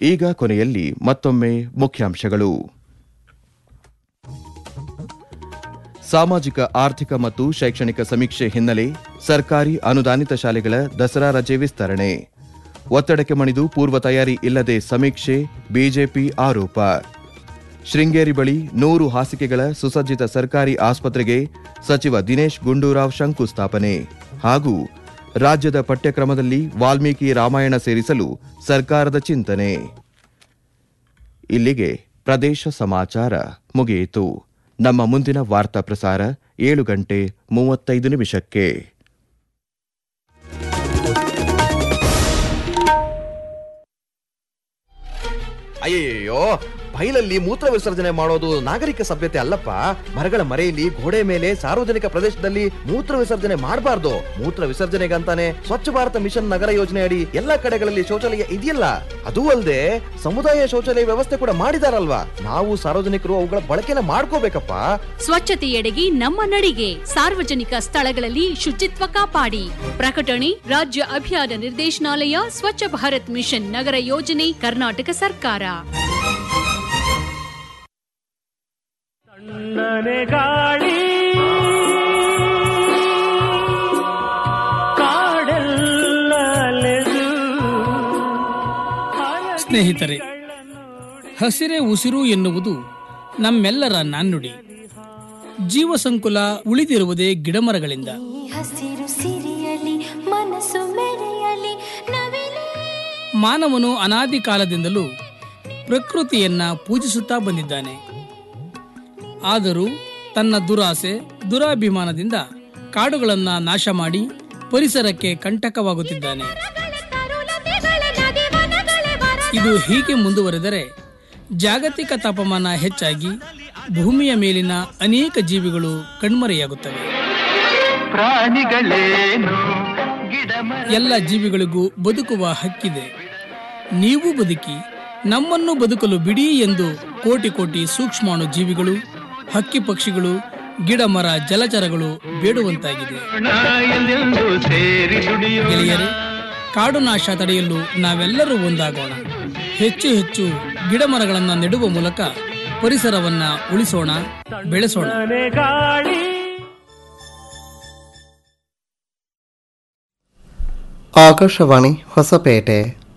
ಈಗ ಕೊನೆಯಲ್ಲಿ ಮತ್ತೊಮ್ಮೆ ಮುಖ್ಯಾಂಶಗಳು ಸಾಮಾಜಿಕ ಆರ್ಥಿಕ ಮತ್ತು ಶೈಕ್ಷಣಿಕ ಸಮೀಕ್ಷೆ ಹಿನ್ನೆಲೆ ಸರ್ಕಾರಿ ಅನುದಾನಿತ ಶಾಲೆಗಳ ದಸರಾ ರಜೆ ವಿಸ್ತರಣೆ ಒತ್ತಡಕ್ಕೆ ಮಣಿದು ಪೂರ್ವ ತಯಾರಿ ಇಲ್ಲದೆ ಸಮೀಕ್ಷೆ ಬಿಜೆಪಿ ಆರೋಪ ಶೃಂಗೇರಿ ಬಳಿ ನೂರು ಹಾಸಿಗೆಗಳ ಸುಸಜ್ಜಿತ ಸರ್ಕಾರಿ ಆಸ್ಪತ್ರೆಗೆ ಸಚಿವ ದಿನೇಶ್ ಗುಂಡೂರಾವ್ ಶಂಕುಸ್ಥಾಪನೆ ಹಾಗೂ ರಾಜ್ಯದ ಪಠ್ಯಕ್ರಮದಲ್ಲಿ ವಾಲ್ಮೀಕಿ ರಾಮಾಯಣ ಸೇರಿಸಲು ಸರ್ಕಾರದ ಚಿಂತನೆ ಇಲ್ಲಿಗೆ ಪ್ರದೇಶ ಸಮಾಚಾರ ಮುಗಿಯಿತು ನಮ್ಮ ಮುಂದಿನ ವಾರ್ತಾ ಪ್ರಸಾರ ಏಳು ಗಂಟೆ ಮೂವತ್ತೈದು ನಿಮಿಷಕ್ಕೆ ಅಯ್ಯಯ್ಯೋ ಬೈಲಲ್ಲಿ ಮೂತ್ರ ವಿಸರ್ಜನೆ ಮಾಡೋದು ನಾಗರಿಕ ಸಭ್ಯತೆ ಅಲ್ಲಪ್ಪ ಮರಗಳ ಮರೆಯಲ್ಲಿ ಗೋಡೆ ಮೇಲೆ ಸಾರ್ವಜನಿಕ ಪ್ರದೇಶದಲ್ಲಿ ಮೂತ್ರ ವಿಸರ್ಜನೆ ಮಾಡಬಾರ್ದು ಮೂತ್ರ ವಿಸರ್ಜನೆಗಂತಾನೆ ಸ್ವಚ್ಛ ಭಾರತ ಮಿಷನ್ ನಗರ ಯೋಜನೆ ಅಡಿ ಎಲ್ಲಾ ಕಡೆಗಳಲ್ಲಿ ಶೌಚಾಲಯ ಇದೆಯಲ್ಲ ಅದೂ ಅಲ್ಲದೆ ಸಮುದಾಯ ಶೌಚಾಲಯ ವ್ಯವಸ್ಥೆ ಕೂಡ ಮಾಡಿದಾರಲ್ವಾ ನಾವು ಸಾರ್ವಜನಿಕರು ಅವುಗಳ ಬಳಕೆನ ಮಾಡ್ಕೋಬೇಕಪ್ಪ ಸ್ವಚ್ಛತೆಯೆಡೆಗೆ ನಮ್ಮ ನಡಿಗೆ ಸಾರ್ವಜನಿಕ ಸ್ಥಳಗಳಲ್ಲಿ ಶುಚಿತ್ವ ಕಾಪಾಡಿ ಪ್ರಕಟಣೆ ರಾಜ್ಯ ಅಭಿಯಾನ ನಿರ್ದೇಶನಾಲಯ ಸ್ವಚ್ಛ ಭಾರತ್ ಮಿಷನ್ ನಗರ ಯೋಜನೆ ಕರ್ನಾಟಕ ಸರ್ಕಾರ ತಣ್ಣನೆ ಗಾಳಿ ಕಾಡೆಲ್ಲ ಅಲೆದು ಸ್ನೇಹಿತರೆ ಹಸಿರೇ ಉಸಿರು ಎನ್ನುವುದು ನಮ್ಮೆಲ್ಲರ ನಾಣ್ಣುಡಿ ಜೀವ ಸಂಕುಲ ಉಳಿದಿರುವುದೇ ಗಿಡಮರಗಳಿಂದ ಈ ಹಸಿರು ಸಿರಿಯಲಿ ಮನಸ್ಸು ಮೆರೆಯಲಿ ನವಿಲೇ ಮಾನವನು ಅನಾದಿ ಕಾಲದಿಂದಲೂ ಪ್ರಕೃತಿಯನ್ನ ಪೂಜಿಸುತ್ತಾ ಬಂದಿದ್ದಾನೆ ಆದರೂ ತನ್ನ ದುರಾಸೆ ದುರಾಭಿಮಾನದಿಂದ ಕಾಡುಗಳನ್ನ ನಾಶ ಮಾಡಿ ಪರಿಸರಕ್ಕೆ ಕಂಟಕವಾಗುತ್ತಿದ್ದಾನೆ ಇದು ಹೀಗೆ ಮುಂದುವರೆದರೆ ಜಾಗತಿಕ ತಾಪಮಾನ ಹೆಚ್ಚಾಗಿ ಭೂಮಿಯ ಮೇಲಿನ ಅನೇಕ ಜೀವಿಗಳು ಕಣ್ಮರೆಯಾಗುತ್ತವೆ ಪ್ರಾಣಿಗಳೇನು ಗಿಡ ಎಲ್ಲ ಜೀವಿಗಳಿಗೂ ಬದುಕುವ ಹಕ್ಕಿದೆ ನೀವು ಬದುಕಿ ನಮ್ಮನ್ನು ಬದುಕಲು ಬಿಡಿ ಎಂದು ಕೋಟಿ ಕೋಟಿ ಸೂಕ್ಷ್ಮಾಣು ಜೀವಿಗಳು ಹಕ್ಕಿ ಪಕ್ಷಿಗಳು ಗಿಡ ಮರ ಜಲಚರಗಳು ಬೇಡುವಂತಾಗಿದೆ ಎಂದೆಂದು ಸೇರಿ ದುಡಿಯೋ ಗೆಳೆಯರೆ ಕಾಡು ನಾಶ ತಡೆಯಲು ನಾವೆಲ್ಲರೂ ಒಂದಾಗೋಣ ಹೆಚ್ಚು ಹೆಚ್ಚು ಗಿಡ ಮರಗಳನ್ನು ನೆಡುವ ಮೂಲಕ ಪರಿಸರವನ್ನ ಉಳಿಸೋಣ ಬೆಳೆಸೋಣ ತಣ್ಣನೆ ಗಾಳಿ ಆಕಾಶವಾಣಿ ಹೊಸಪೇಟೆ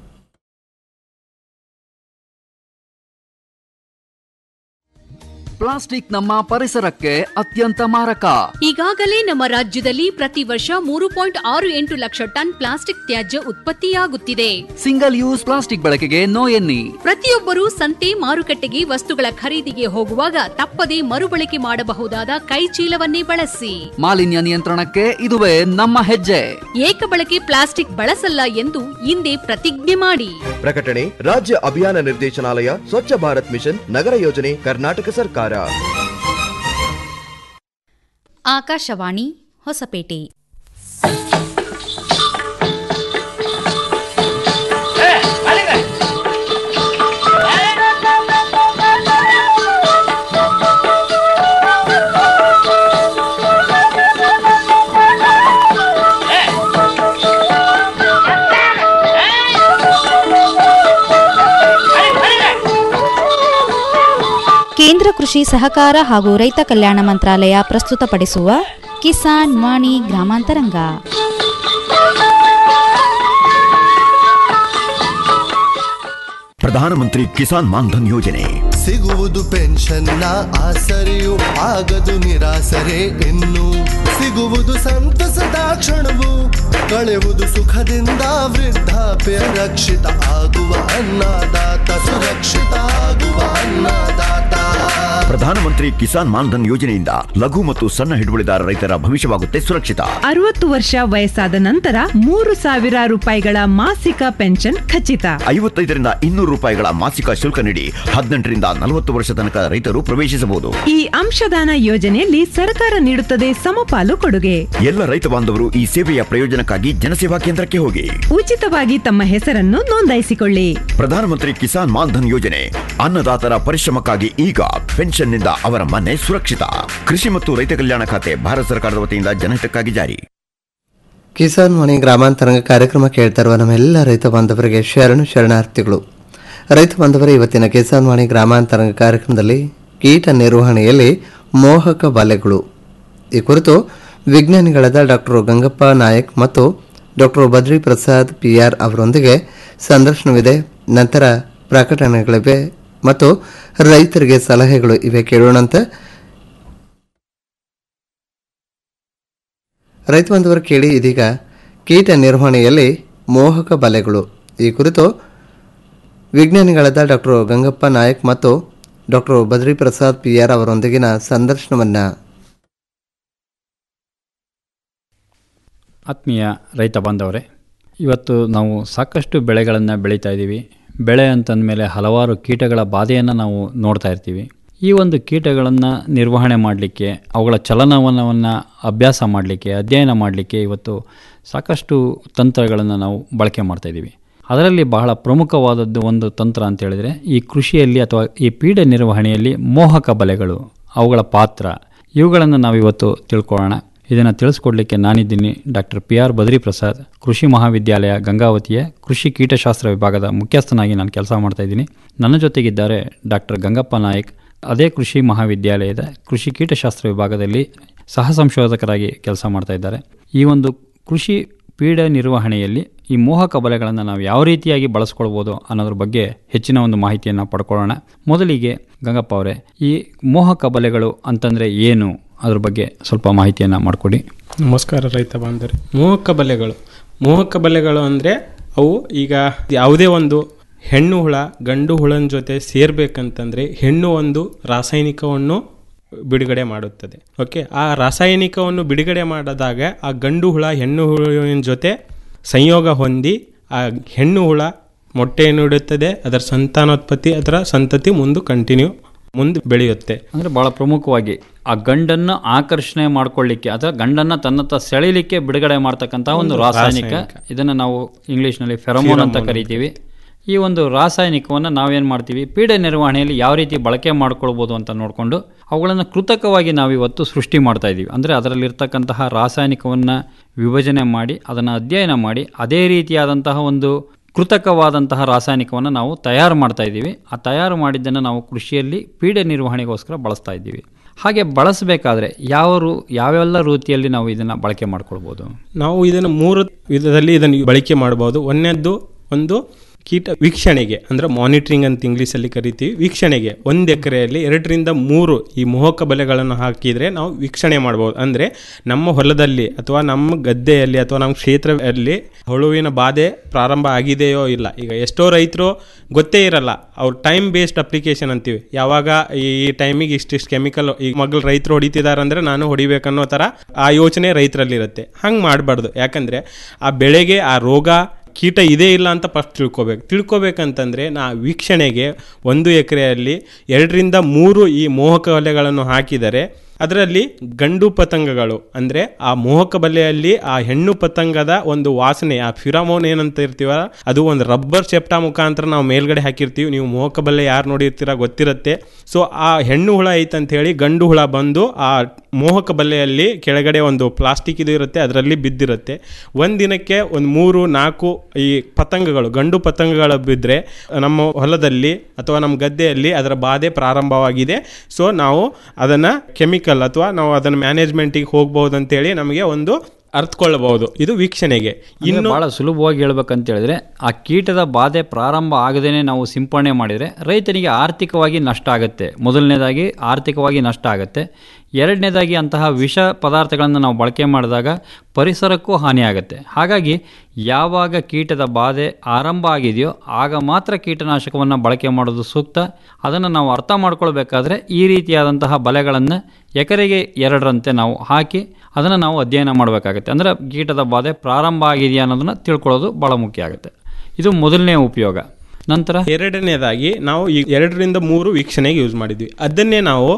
ಪ್ಲಾಸ್ಟಿಕ್ ನಮ್ಮ ಪರಿಸರಕ್ಕೆ ಅತ್ಯಂತ ಮಾರಕ ಈಗಾಗಲೇ ನಮ್ಮ ರಾಜ್ಯದಲ್ಲಿ ಪ್ರತಿ ವರ್ಷ ಮೂರು ಪಾಯಿಂಟ್ ಆರು ಎಂಟು ಲಕ್ಷ ಟನ್ ಪ್ಲಾಸ್ಟಿಕ್ ತ್ಯಾಜ್ಯ ಉತ್ಪತ್ತಿಯಾಗುತ್ತಿದೆ ಸಿಂಗಲ್ ಯೂಸ್ ಪ್ಲಾಸ್ಟಿಕ್ ಬಳಕೆಗೆ ನೋ ಎನ್ನಿ ಪ್ರತಿಯೊಬ್ಬರೂ ಸಂತೆ ಮಾರುಕಟ್ಟೆಗೆ ವಸ್ತುಗಳ ಖರೀದಿಗೆ ಹೋಗುವಾಗ ತಪ್ಪದೇ ಮರುಬಳಕೆ ಮಾಡಬಹುದಾದ ಕೈ ಚೀಲವನ್ನೇ ಬಳಸಿ ಮಾಲಿನ್ಯ ನಿಯಂತ್ರಣಕ್ಕೆ ಇದುವೇ ನಮ್ಮ ಹೆಜ್ಜೆ ಏಕಬಳಕೆ ಪ್ಲಾಸ್ಟಿಕ್ ಬಳಸಲ್ಲ ಎಂದು ಇಂದೇ ಪ್ರತಿಜ್ಞೆ ಮಾಡಿ ಪ್ರಕಟಣೆ ರಾಜ್ಯ ಅಭಿಯಾನ ನಿರ್ದೇಶನಾಲಯ ಸ್ವಚ್ಛ ಭಾರತ್ ಮಿಷನ್ ನಗರ ಯೋಜನೆ ಕರ್ನಾಟಕ ಸರ್ಕಾರ ಆಕಾಶವಾಣಿ ಹೊಸಪೇಟೆ ಕೇಂದ್ರ ಕೃಷಿ ಸಹಕಾರ ಹಾಗೂ ರೈತ ಕಲ್ಯಾಣ ಮಂತ್ರಾಲಯ ಪ್ರಸ್ತುತಪಡಿಸುವ ಕಿಸಾನ್ ವಾಣಿ ಗ್ರಾಮಾಂತರಂಗ ಪ್ರಧಾನಮಂತ್ರಿ ಕಿಸಾನ್ ಮಾನ್ಧನ್ ಯೋಜನೆ ಸಿಗುವುದು ಪೆನ್ಷನ್ನ ಆಸರೆಯು ಆಗದು ನಿರಾಸರೆ ಇನ್ನು ಸಿಗುವುದು ಸಂತಸದ ಕ್ಷಣವು ಕಳೆಯುವುದು ಸುಖದಿಂದ ವೃದ್ಧಾಪ್ಯ ರಕ್ಷಿತ ಆಗುವ ಅನ್ನದಾತ ಸುರಕ್ಷಿತ ಆಗುವ ಅನ್ನದಾತ ಪ್ರಧಾನಮಂತ್ರಿ ಕಿಸಾನ್ ಮಾನ್ಧನ್ ಯೋಜನೆಯಿಂದ ಲಘು ಮತ್ತು ಸಣ್ಣ ಹಿಡುವಳಿದಾರ ರೈತರ ಭವಿಷ್ಯವಾಗುತ್ತೆ ಸುರಕ್ಷಿತ ಅರವತ್ತು ವರ್ಷ ವಯಸ್ಸಾದ ನಂತರ ಮೂರು ಸಾವಿರ ರೂಪಾಯಿಗಳ ಮಾಸಿಕ ಪೆನ್ಷನ್ ಖಚಿತ ಐವತ್ತೈದರಿಂದ ಇನ್ನೂರು ರೂಪಾಯಿಗಳ ಮಾಸಿಕ ಶುಲ್ಕ ನೀಡಿ ಹದಿನೆಂಟರಿಂದ ನಲವತ್ತು ವರ್ಷ ತನಕ ರೈತರು ಪ್ರವೇಶಿಸಬಹುದು ಈ ಅಂಶದಾನ ಯೋಜನೆಯಲ್ಲಿ ಸರ್ಕಾರ ನೀಡುತ್ತದೆ ಸಮಪಾಲು ಕೊಡುಗೆ ಎಲ್ಲ ರೈತ ಬಾಂಧವರು ಈ ಸೇವೆಯ ಪ್ರಯೋಜನಕ್ಕಾಗಿ ಜನಸೇವಾ ಕೇಂದ್ರಕ್ಕೆ ಹೋಗಿ ಉಚಿತವಾಗಿ ತಮ್ಮ ಹೆಸರನ್ನು ನೋಂದಾಯಿಸಿಕೊಳ್ಳಿ ಪ್ರಧಾನಮಂತ್ರಿ ಕಿಸಾನ್ ಮಾನ್ಧನ್ ಯೋಜನೆ ಅನ್ನದಾತರ ಪರಿಶ್ರಮಕ್ಕಾಗಿ ಈಗ ಪೆನ್ಷನ್ನಿಂದ ಅವರ ಮನೆ ಸುರಕ್ಷಿತ ಕೃಷಿ ಮತ್ತು ರೈತ ಕಲ್ಯಾಣ ಖಾತೆ ಭಾರತ ಸರ್ಕಾರದ ವತಿಯಿಂದ ಜನಹಿತಕ್ಕಾಗಿ ಜಾರಿ ಕಿಸಾನ್ ವಾಣಿ ಗ್ರಾಮಾಂತರಂಗ ಕಾರ್ಯಕ್ರಮ ಕೇಳ್ತಾ ಇರುವ ನಮ್ಮೆಲ್ಲ ರೈತ ಬಾಂಧವರಿಗೆ ಶರಣು ಶರಣಾರ್ಥಿಗಳು ರೈತ ಬಾಂಧವರ ಇವತ್ತಿನ ಕಿಸಾನ್ ವಾಣಿ ಗ್ರಾಮಾಂತರಂಗ ಕಾರ್ಯಕ್ರಮದಲ್ಲಿ ಕೀಟ ನಿರ್ವಹಣೆಯಲ್ಲಿ ಮೋಹಕ ಬಲೆಗಳು ಈ ಕುರಿತು ವಿಜ್ಞಾನಿಗಳಾದ ಡಾಕ್ಟರ್ ಗಂಗಪ್ಪ ನಾಯಕ್ ಮತ್ತು doctor Badri Prasad P R ಅವರೊಂದಿಗೆ ಸಂದರ್ಶನವಿದೆ ನಂತರ ಪ್ರಕಟಣೆಗಳಿವೆ ಮತ್ತು ರೈತರಿಗೆ ಸಲಹೆಗಳು ಇವೆ ಕೇಳೋಣಂತೆ ರೈತ ಬಾಂಧವರು ಕೇಳಿ ಇದೀಗ ಕೀಟ ನಿರ್ವಹಣೆಯಲ್ಲಿ ಮೋಹಕ ಬಲೆಗಳು ಈ ಕುರಿತು ವಿಜ್ಞಾನಿಗಳಾದ ಡಾಕ್ಟರ್ ಗಂಗಪ್ಪ ನಾಯಕ್ ಮತ್ತು doctor Badri Prasad P R ಅವರೊಂದಿಗಿನ ಸಂದರ್ಶನವನ್ನ ಆತ್ಮೀಯ ರೈತ ಬಾಂಧವರೇ ಇವತ್ತು ನಾವು ಸಾಕಷ್ಟು ಬೆಳೆಗಳನ್ನು ಬೆಳೀತಾ ಇದ್ದೀವಿ ಬೆಳೆ ಅಂತಂದಮೇಲೆ ಹಲವಾರು ಕೀಟಗಳ ಬಾಧೆಯನ್ನು ನಾವು ನೋಡ್ತಾ ಇರ್ತೀವಿ ಈ ಒಂದು ಕೀಟಗಳನ್ನು ನಿರ್ವಹಣೆ ಮಾಡಲಿಕ್ಕೆ ಅವುಗಳ ಚಲನವಲನವನ್ನು ಅಭ್ಯಾಸ ಮಾಡಲಿಕ್ಕೆ ಅಧ್ಯಯನ ಮಾಡಲಿಕ್ಕೆ ಇವತ್ತು ಸಾಕಷ್ಟು ತಂತ್ರಗಳನ್ನು ನಾವು ಬಳಕೆ ಮಾಡ್ತಾ ಇದ್ದೀವಿ ಅದರಲ್ಲಿ ಬಹಳ ಪ್ರಮುಖವಾದದ್ದು ಒಂದು ತಂತ್ರ ಅಂತ ಹೇಳಿದರೆ ಈ ಕೃಷಿಯಲ್ಲಿ ಅಥವಾ ಈ ಪೀಡೆ ನಿರ್ವಹಣೆಯಲ್ಲಿ ಮೋಹಕ ಬಲೆಗಳು ಅವುಗಳ ಪಾತ್ರ ಇವುಗಳನ್ನು ನಾವು ಇವತ್ತು ತಿಳ್ಕೊಳ್ಳೋಣ ಇದನ್ನು ತಿಳಿಸ್ಕೊಡ್ಲಿಕ್ಕೆ ನಾನಿದ್ದೀನಿ doctor P R Badri Prasad ಕೃಷಿ ಮಹಾವಿದ್ಯಾಲಯ ಗಂಗಾವತಿಯ ಕೃಷಿ ಕೀಟಶಾಸ್ತ್ರ ವಿಭಾಗದ ಮುಖ್ಯಸ್ಥನಾಗಿ ನಾನು ಕೆಲಸ ಮಾಡ್ತಾ ಇದ್ದೀನಿ ನನ್ನ ಜೊತೆಗಿದ್ದಾರೆ ಡಾಕ್ಟರ್ ಗಂಗಪ್ಪ ನಾಯಕ್ ಅದೇ ಕೃಷಿ ಮಹಾವಿದ್ಯಾಲಯದ ಕೃಷಿ ಕೀಟಶಾಸ್ತ್ರ ವಿಭಾಗದಲ್ಲಿ ಸಹ ಸಂಶೋಧಕರಾಗಿ ಕೆಲಸ ಮಾಡ್ತಾ ಇದ್ದಾರೆ ಈ ಒಂದು ಕೃಷಿ ಪೀಡೆ ನಿರ್ವಹಣೆಯಲ್ಲಿ ಈ ಮೋಹಕ ಬಲೆಗಳನ್ನು ನಾವು ಯಾವ ರೀತಿಯಾಗಿ ಬಳಸ್ಕೊಳ್ಬೋದು ಅನ್ನೋದ್ರ ಬಗ್ಗೆ ಹೆಚ್ಚಿನ ಒಂದು ಮಾಹಿತಿಯನ್ನು ಪಡ್ಕೊಳ್ಳೋಣ ಮೊದಲಿಗೆ ಗಂಗಪ್ಪ ಅವರೇ ಈ ಮೋಹಕ ಬಲೆಗಳು ಅಂತಂದರೆ ಏನು ಅದ್ರ ಬಗ್ಗೆ ಸ್ವಲ್ಪ ಮಾಹಿತಿಯನ್ನು ಮಾಡಿಕೊಡಿ ನಮಸ್ಕಾರ ರೈತ ಬಾಂಧವರೇ ಮೋಹಕ ಬಲೆಗಳು ಮೋಹಕ ಬಲೆಗಳು ಅಂದರೆ ಅವು ಈಗ ಯಾವುದೇ ಒಂದು ಹೆಣ್ಣು ಹುಳ ಗಂಡು ಹುಳನ ಜೊತೆ ಸೇರ್ಬೇಕಂತಂದ್ರೆ ಹೆಣ್ಣು ಒಂದು ರಾಸಾಯನಿಕವನ್ನು ಬಿಡುಗಡೆ ಮಾಡುತ್ತದೆ ಓಕೆ ಆ ರಾಸಾಯನಿಕವನ್ನು ಬಿಡುಗಡೆ ಮಾಡಿದಾಗ ಆ ಗಂಡು ಹುಳ ಹೆಣ್ಣು ಹುಳುವಿನ ಜೊತೆ ಸಂಯೋಗ ಹೊಂದಿ ಆ ಹೆಣ್ಣು ಹುಳ ಮೊಟ್ಟೆಯನ್ನು ಇಡುತ್ತದೆ ಅದರ ಸಂತಾನೋತ್ಪತ್ತಿ ಅದರ ಸಂತತಿ ಮುಂದೆ ಕಂಟಿನ್ಯೂ ಮುಂದೆ ಬೆಳೆಯುತ್ತೆ ಅಂದರೆ ಬಹಳ ಪ್ರಮುಖವಾಗಿ ಆ ಗಂಡನ್ನು ಆಕರ್ಷಣೆ ಮಾಡ್ಕೊಳ್ಳಿಕ್ಕೆ ಅಥವಾ ಗಂಡನ್ನು ತನ್ನತ್ತ ಸೆಳೀಲಿಕ್ಕೆ ಬಿಡುಗಡೆ ಮಾಡ್ತಕ್ಕಂಥ ಒಂದು ಒಂದು ರಾಸಾಯನಿಕ ರಾಸಾಯನಿಕ. ಇದನ್ನು ನಾವು ಇಂಗ್ಲೀಷ್ನಲ್ಲಿ ಫೆರಮೋನ್ ಅಂತ ಫಿರಮೋನ್. ಕರಿತೀವಿ ಈ ಒಂದು ರಾಸಾಯನಿಕವನ್ನು ನಾವೇನು ಮಾಡ್ತೀವಿ ಪೀಡೆ ನಿರ್ವಹಣೆಯಲ್ಲಿ ಯಾವ ರೀತಿ ಬಳಕೆ ಮಾಡ್ಕೊಳ್ಬೋದು ಅಂತ ನೋಡಿಕೊಂಡು ಅವುಗಳನ್ನು ಕೃತಕವಾಗಿ ನಾವಿವತ್ತು ಸೃಷ್ಟಿ ಮಾಡ್ತಾ ಇದ್ದೀವಿ ಅಂದರೆ ಅದರಲ್ಲಿರ್ತಕ್ಕಂತಹ ರಾಸಾಯನಿಕವನ್ನು ವಿಭಜನೆ ಮಾಡಿ ಅದನ್ನು ಅಧ್ಯಯನ ಮಾಡಿ ಅದೇ ರೀತಿಯಾದಂತಹ ಒಂದು ಕೃತಕವಾದಂತಹ ರಾಸಾಯನಿಕವನ್ನು ನಾವು ತಯಾರು ಮಾಡ್ತಾ ಇದ್ದೀವಿ ಆ ತಯಾರು ಮಾಡಿದ್ದನ್ನು ನಾವು ಕೃಷಿಯಲ್ಲಿ ಪೀಡೆ ನಿರ್ವಹಣೆಗೋಸ್ಕರ ಬಳಸ್ತಾ ಇದ್ದೀವಿ ಹಾಗೆ ಬಳಸಬೇಕಾದ್ರೆ ಯಾವ ರೂ ಯಾವೆಲ್ಲ ರೀತಿಯಲ್ಲಿ ನಾವು ಇದನ್ನು ಬಳಕೆ ಮಾಡ್ಕೊಳ್ಬೋದು ನಾವು ಇದನ್ನು ಮೂರು ವಿಧದಲ್ಲಿ ಇದನ್ನು ಬಳಕೆ ಮಾಡಬಹುದು ಒಂದನೇದ್ದು ಒಂದು ಕೀಟ ವೀಕ್ಷಣೆಗೆ ಅಂದರೆ ಮಾನಿಟ್ರಿಂಗ್ ಅಂತ ಇಂಗ್ಲೀಷಲ್ಲಿ ಕರಿತೀವಿ ವೀಕ್ಷಣೆಗೆ ಒಂದು ಎಕರೆಯಲ್ಲಿ ಎರಡರಿಂದ ಮೂರು ಈ ಮೋಹಕ ಬಲೆಗಳನ್ನು ಹಾಕಿದರೆ ನಾವು ವೀಕ್ಷಣೆ ಮಾಡ್ಬೋದು ಅಂದರೆ ನಮ್ಮ ಹೊಲದಲ್ಲಿ ಅಥವಾ ನಮ್ಮ ಗದ್ದೆಯಲ್ಲಿ ಅಥವಾ ನಮ್ಮ ಕ್ಷೇತ್ರದಲ್ಲಿ ಹುಳುವಿನ ಬಾಧೆ ಪ್ರಾರಂಭ ಆಗಿದೆಯೋ ಇಲ್ಲ ಈಗ ಎಷ್ಟೋ ರೈತರು ಗೊತ್ತೇ ಇರಲ್ಲ ಅವ್ರು ಟೈಮ್ ಬೇಸ್ಡ್ ಅಪ್ಲಿಕೇಶನ್ ಅಂತೀವಿ ಯಾವಾಗ ಈ ಟೈಮಿಗೆ ಇಷ್ಟಿಷ್ಟು ಕೆಮಿಕಲ್ ಈಗ ಮಗಳು ರೈತರು ಹೊಡಿತಿದ್ದಾರೆ ಅಂದರೆ ನಾನು ಹೊಡಿಬೇಕನ್ನೋ ಥರ ಆ ಯೋಚನೆ ರೈತರಲ್ಲಿರುತ್ತೆ ಹಂಗೆ ಮಾಡಬಾರ್ದು ಯಾಕಂದರೆ ಆ ಬೆಳೆಗೆ ಆ ರೋಗ ಕೀಟ ಇದೆ ಇಲ್ಲ ಅಂತ ಫಸ್ಟ್ ತಿಳ್ಕೊಬೇಕು ತಿಳ್ಕೊಬೇಕಂತಂದರೆ ನಾ ವೀಕ್ಷಣೆಗೆ ಒಂದು ಎಕರೆಯಲ್ಲಿ ಎರಡರಿಂದ ಮೂರು ಈ ಮೋಹಕ ಬಲೆಗಳನ್ನು ಹಾಕಿದರೆ ಅದರಲ್ಲಿ ಗಂಡು ಪತಂಗಗಳು ಅಂದರೆ ಆ ಮೋಹಕ ಬಲೆಯಲ್ಲಿ ಆ ಹೆಣ್ಣು ಪತಂಗದ ಒಂದು ವಾಸನೆ ಆ ಫಿರಾಮೋನ್ ಏನಂತ ಇರ್ತೀವ ಅದು ಒಂದು ರಬ್ಬರ್ ಚೆಪ್ಟಾ ಮುಖಾಂತರ ನಾವು ಮೇಲ್ಗಡೆ ಹಾಕಿರ್ತೀವಿ ನೀವು ಮೋಹಕ ಬಲೆ ಯಾರು ನೋಡಿರ್ತೀರ ಗೊತ್ತಿರುತ್ತೆ ಸೊ ಆ ಹೆಣ್ಣು ಹುಳ ಐತಂತ ಹೇಳಿ ಗಂಡು ಹುಳ ಬಂದು ಆ ಮೋಹಕ ಬಲೆಯಲ್ಲಿ ಕೆಳಗಡೆ ಒಂದು ಪ್ಲಾಸ್ಟಿಕ್ ಇದು ಇರುತ್ತೆ ಅದರಲ್ಲಿ ಬಿದ್ದಿರುತ್ತೆ ಒಂದು ದಿನಕ್ಕೆ ಒಂದು ಮೂರು ನಾಲ್ಕು ಈ ಪತಂಗಗಳು ಗಂಡು ಪತಂಗಗಳು ಬಿದ್ದರೆ ನಮ್ಮ ಹೊಲದಲ್ಲಿ ಅಥವಾ ನಮ್ಮ ಗದ್ದೆಯಲ್ಲಿ ಅದರ ಬಾಧೆ ಪ್ರಾರಂಭವಾಗಿದೆ ಸೊ ನಾವು ಅದನ್ನು ಕೆಮಿಕಲ್ ಅಥವಾ ನಾವು ಅದನ್ನು ಮ್ಯಾನೇಜ್ಮೆಂಟಿಗೆ ಹೋಗ್ಬೋದು ಅಂತೇಳಿ ನಮಗೆ ಒಂದು ಅರ್ಥಕೊಳ್ಳಬಹುದು ಇದು ವೀಕ್ಷಣೆಗೆ ಇನ್ನು ಇನ್ನು ಬಹಳ ಸುಲಭವಾಗಿ ಹೇಳ್ಬೇಕಂತ ಹೇಳಿದ್ರೆ ಆ ಕೀಟದ ಬಾಧೆ ಪ್ರಾರಂಭ ಆಗದೇನೆ ನಾವು ಸಿಂಪಡಣೆ ಮಾಡಿದರೆ ರೈತನಿಗೆ ಆರ್ಥಿಕವಾಗಿ ನಷ್ಟ ಆಗುತ್ತೆ ಮೊದಲನೇದಾಗಿ ಆರ್ಥಿಕವಾಗಿ ನಷ್ಟ ಆಗುತ್ತೆ ಎರಡನೇದಾಗಿ ಅಂತಹ ವಿಷ ಪದಾರ್ಥಗಳನ್ನು ನಾವು ಬಳಕೆ ಮಾಡಿದಾಗ ಪರಿಸರಕ್ಕೂ ಹಾನಿಯಾಗುತ್ತೆ ಹಾಗಾಗಿ ಯಾವಾಗ ಕೀಟದ ಬಾಧೆ ಆರಂಭ ಆಗಿದೆಯೋ ಆಗ ಮಾತ್ರ ಕೀಟನಾಶಕವನ್ನು ಬಳಕೆ ಮಾಡೋದು ಸೂಕ್ತ ಅದನ್ನು ನಾವು ಅರ್ಥ ಮಾಡ್ಕೊಳ್ಬೇಕಾದ್ರೆ ಈ ರೀತಿಯಾದಂತಹ ಬಲೆಗಳನ್ನು ಎಕರೆಗೆ ಎರಡರಂತೆ ನಾವು ಹಾಕಿ ಅದನ್ನು ನಾವು ಅಧ್ಯಯನ ಮಾಡಬೇಕಾಗುತ್ತೆ ಅಂದರೆ ಕೀಟದ ಬಾಧೆ ಪ್ರಾರಂಭ ಆಗಿದೆಯಾ ಅನ್ನೋದನ್ನು ತಿಳ್ಕೊಳ್ಳೋದು ಭಾಳ ಮುಖ್ಯ ಆಗುತ್ತೆ ಇದು ಮೊದಲನೇ ಉಪಯೋಗ ನಂತರ ಎರಡನೇದಾಗಿ ನಾವು ಈ ಎರಡರಿಂದ ಮೂರು ವೀಕ್ಷಣೆಗೆ ಯೂಸ್ ಮಾಡಿದ್ವಿ ಅದನ್ನೇ ನಾವು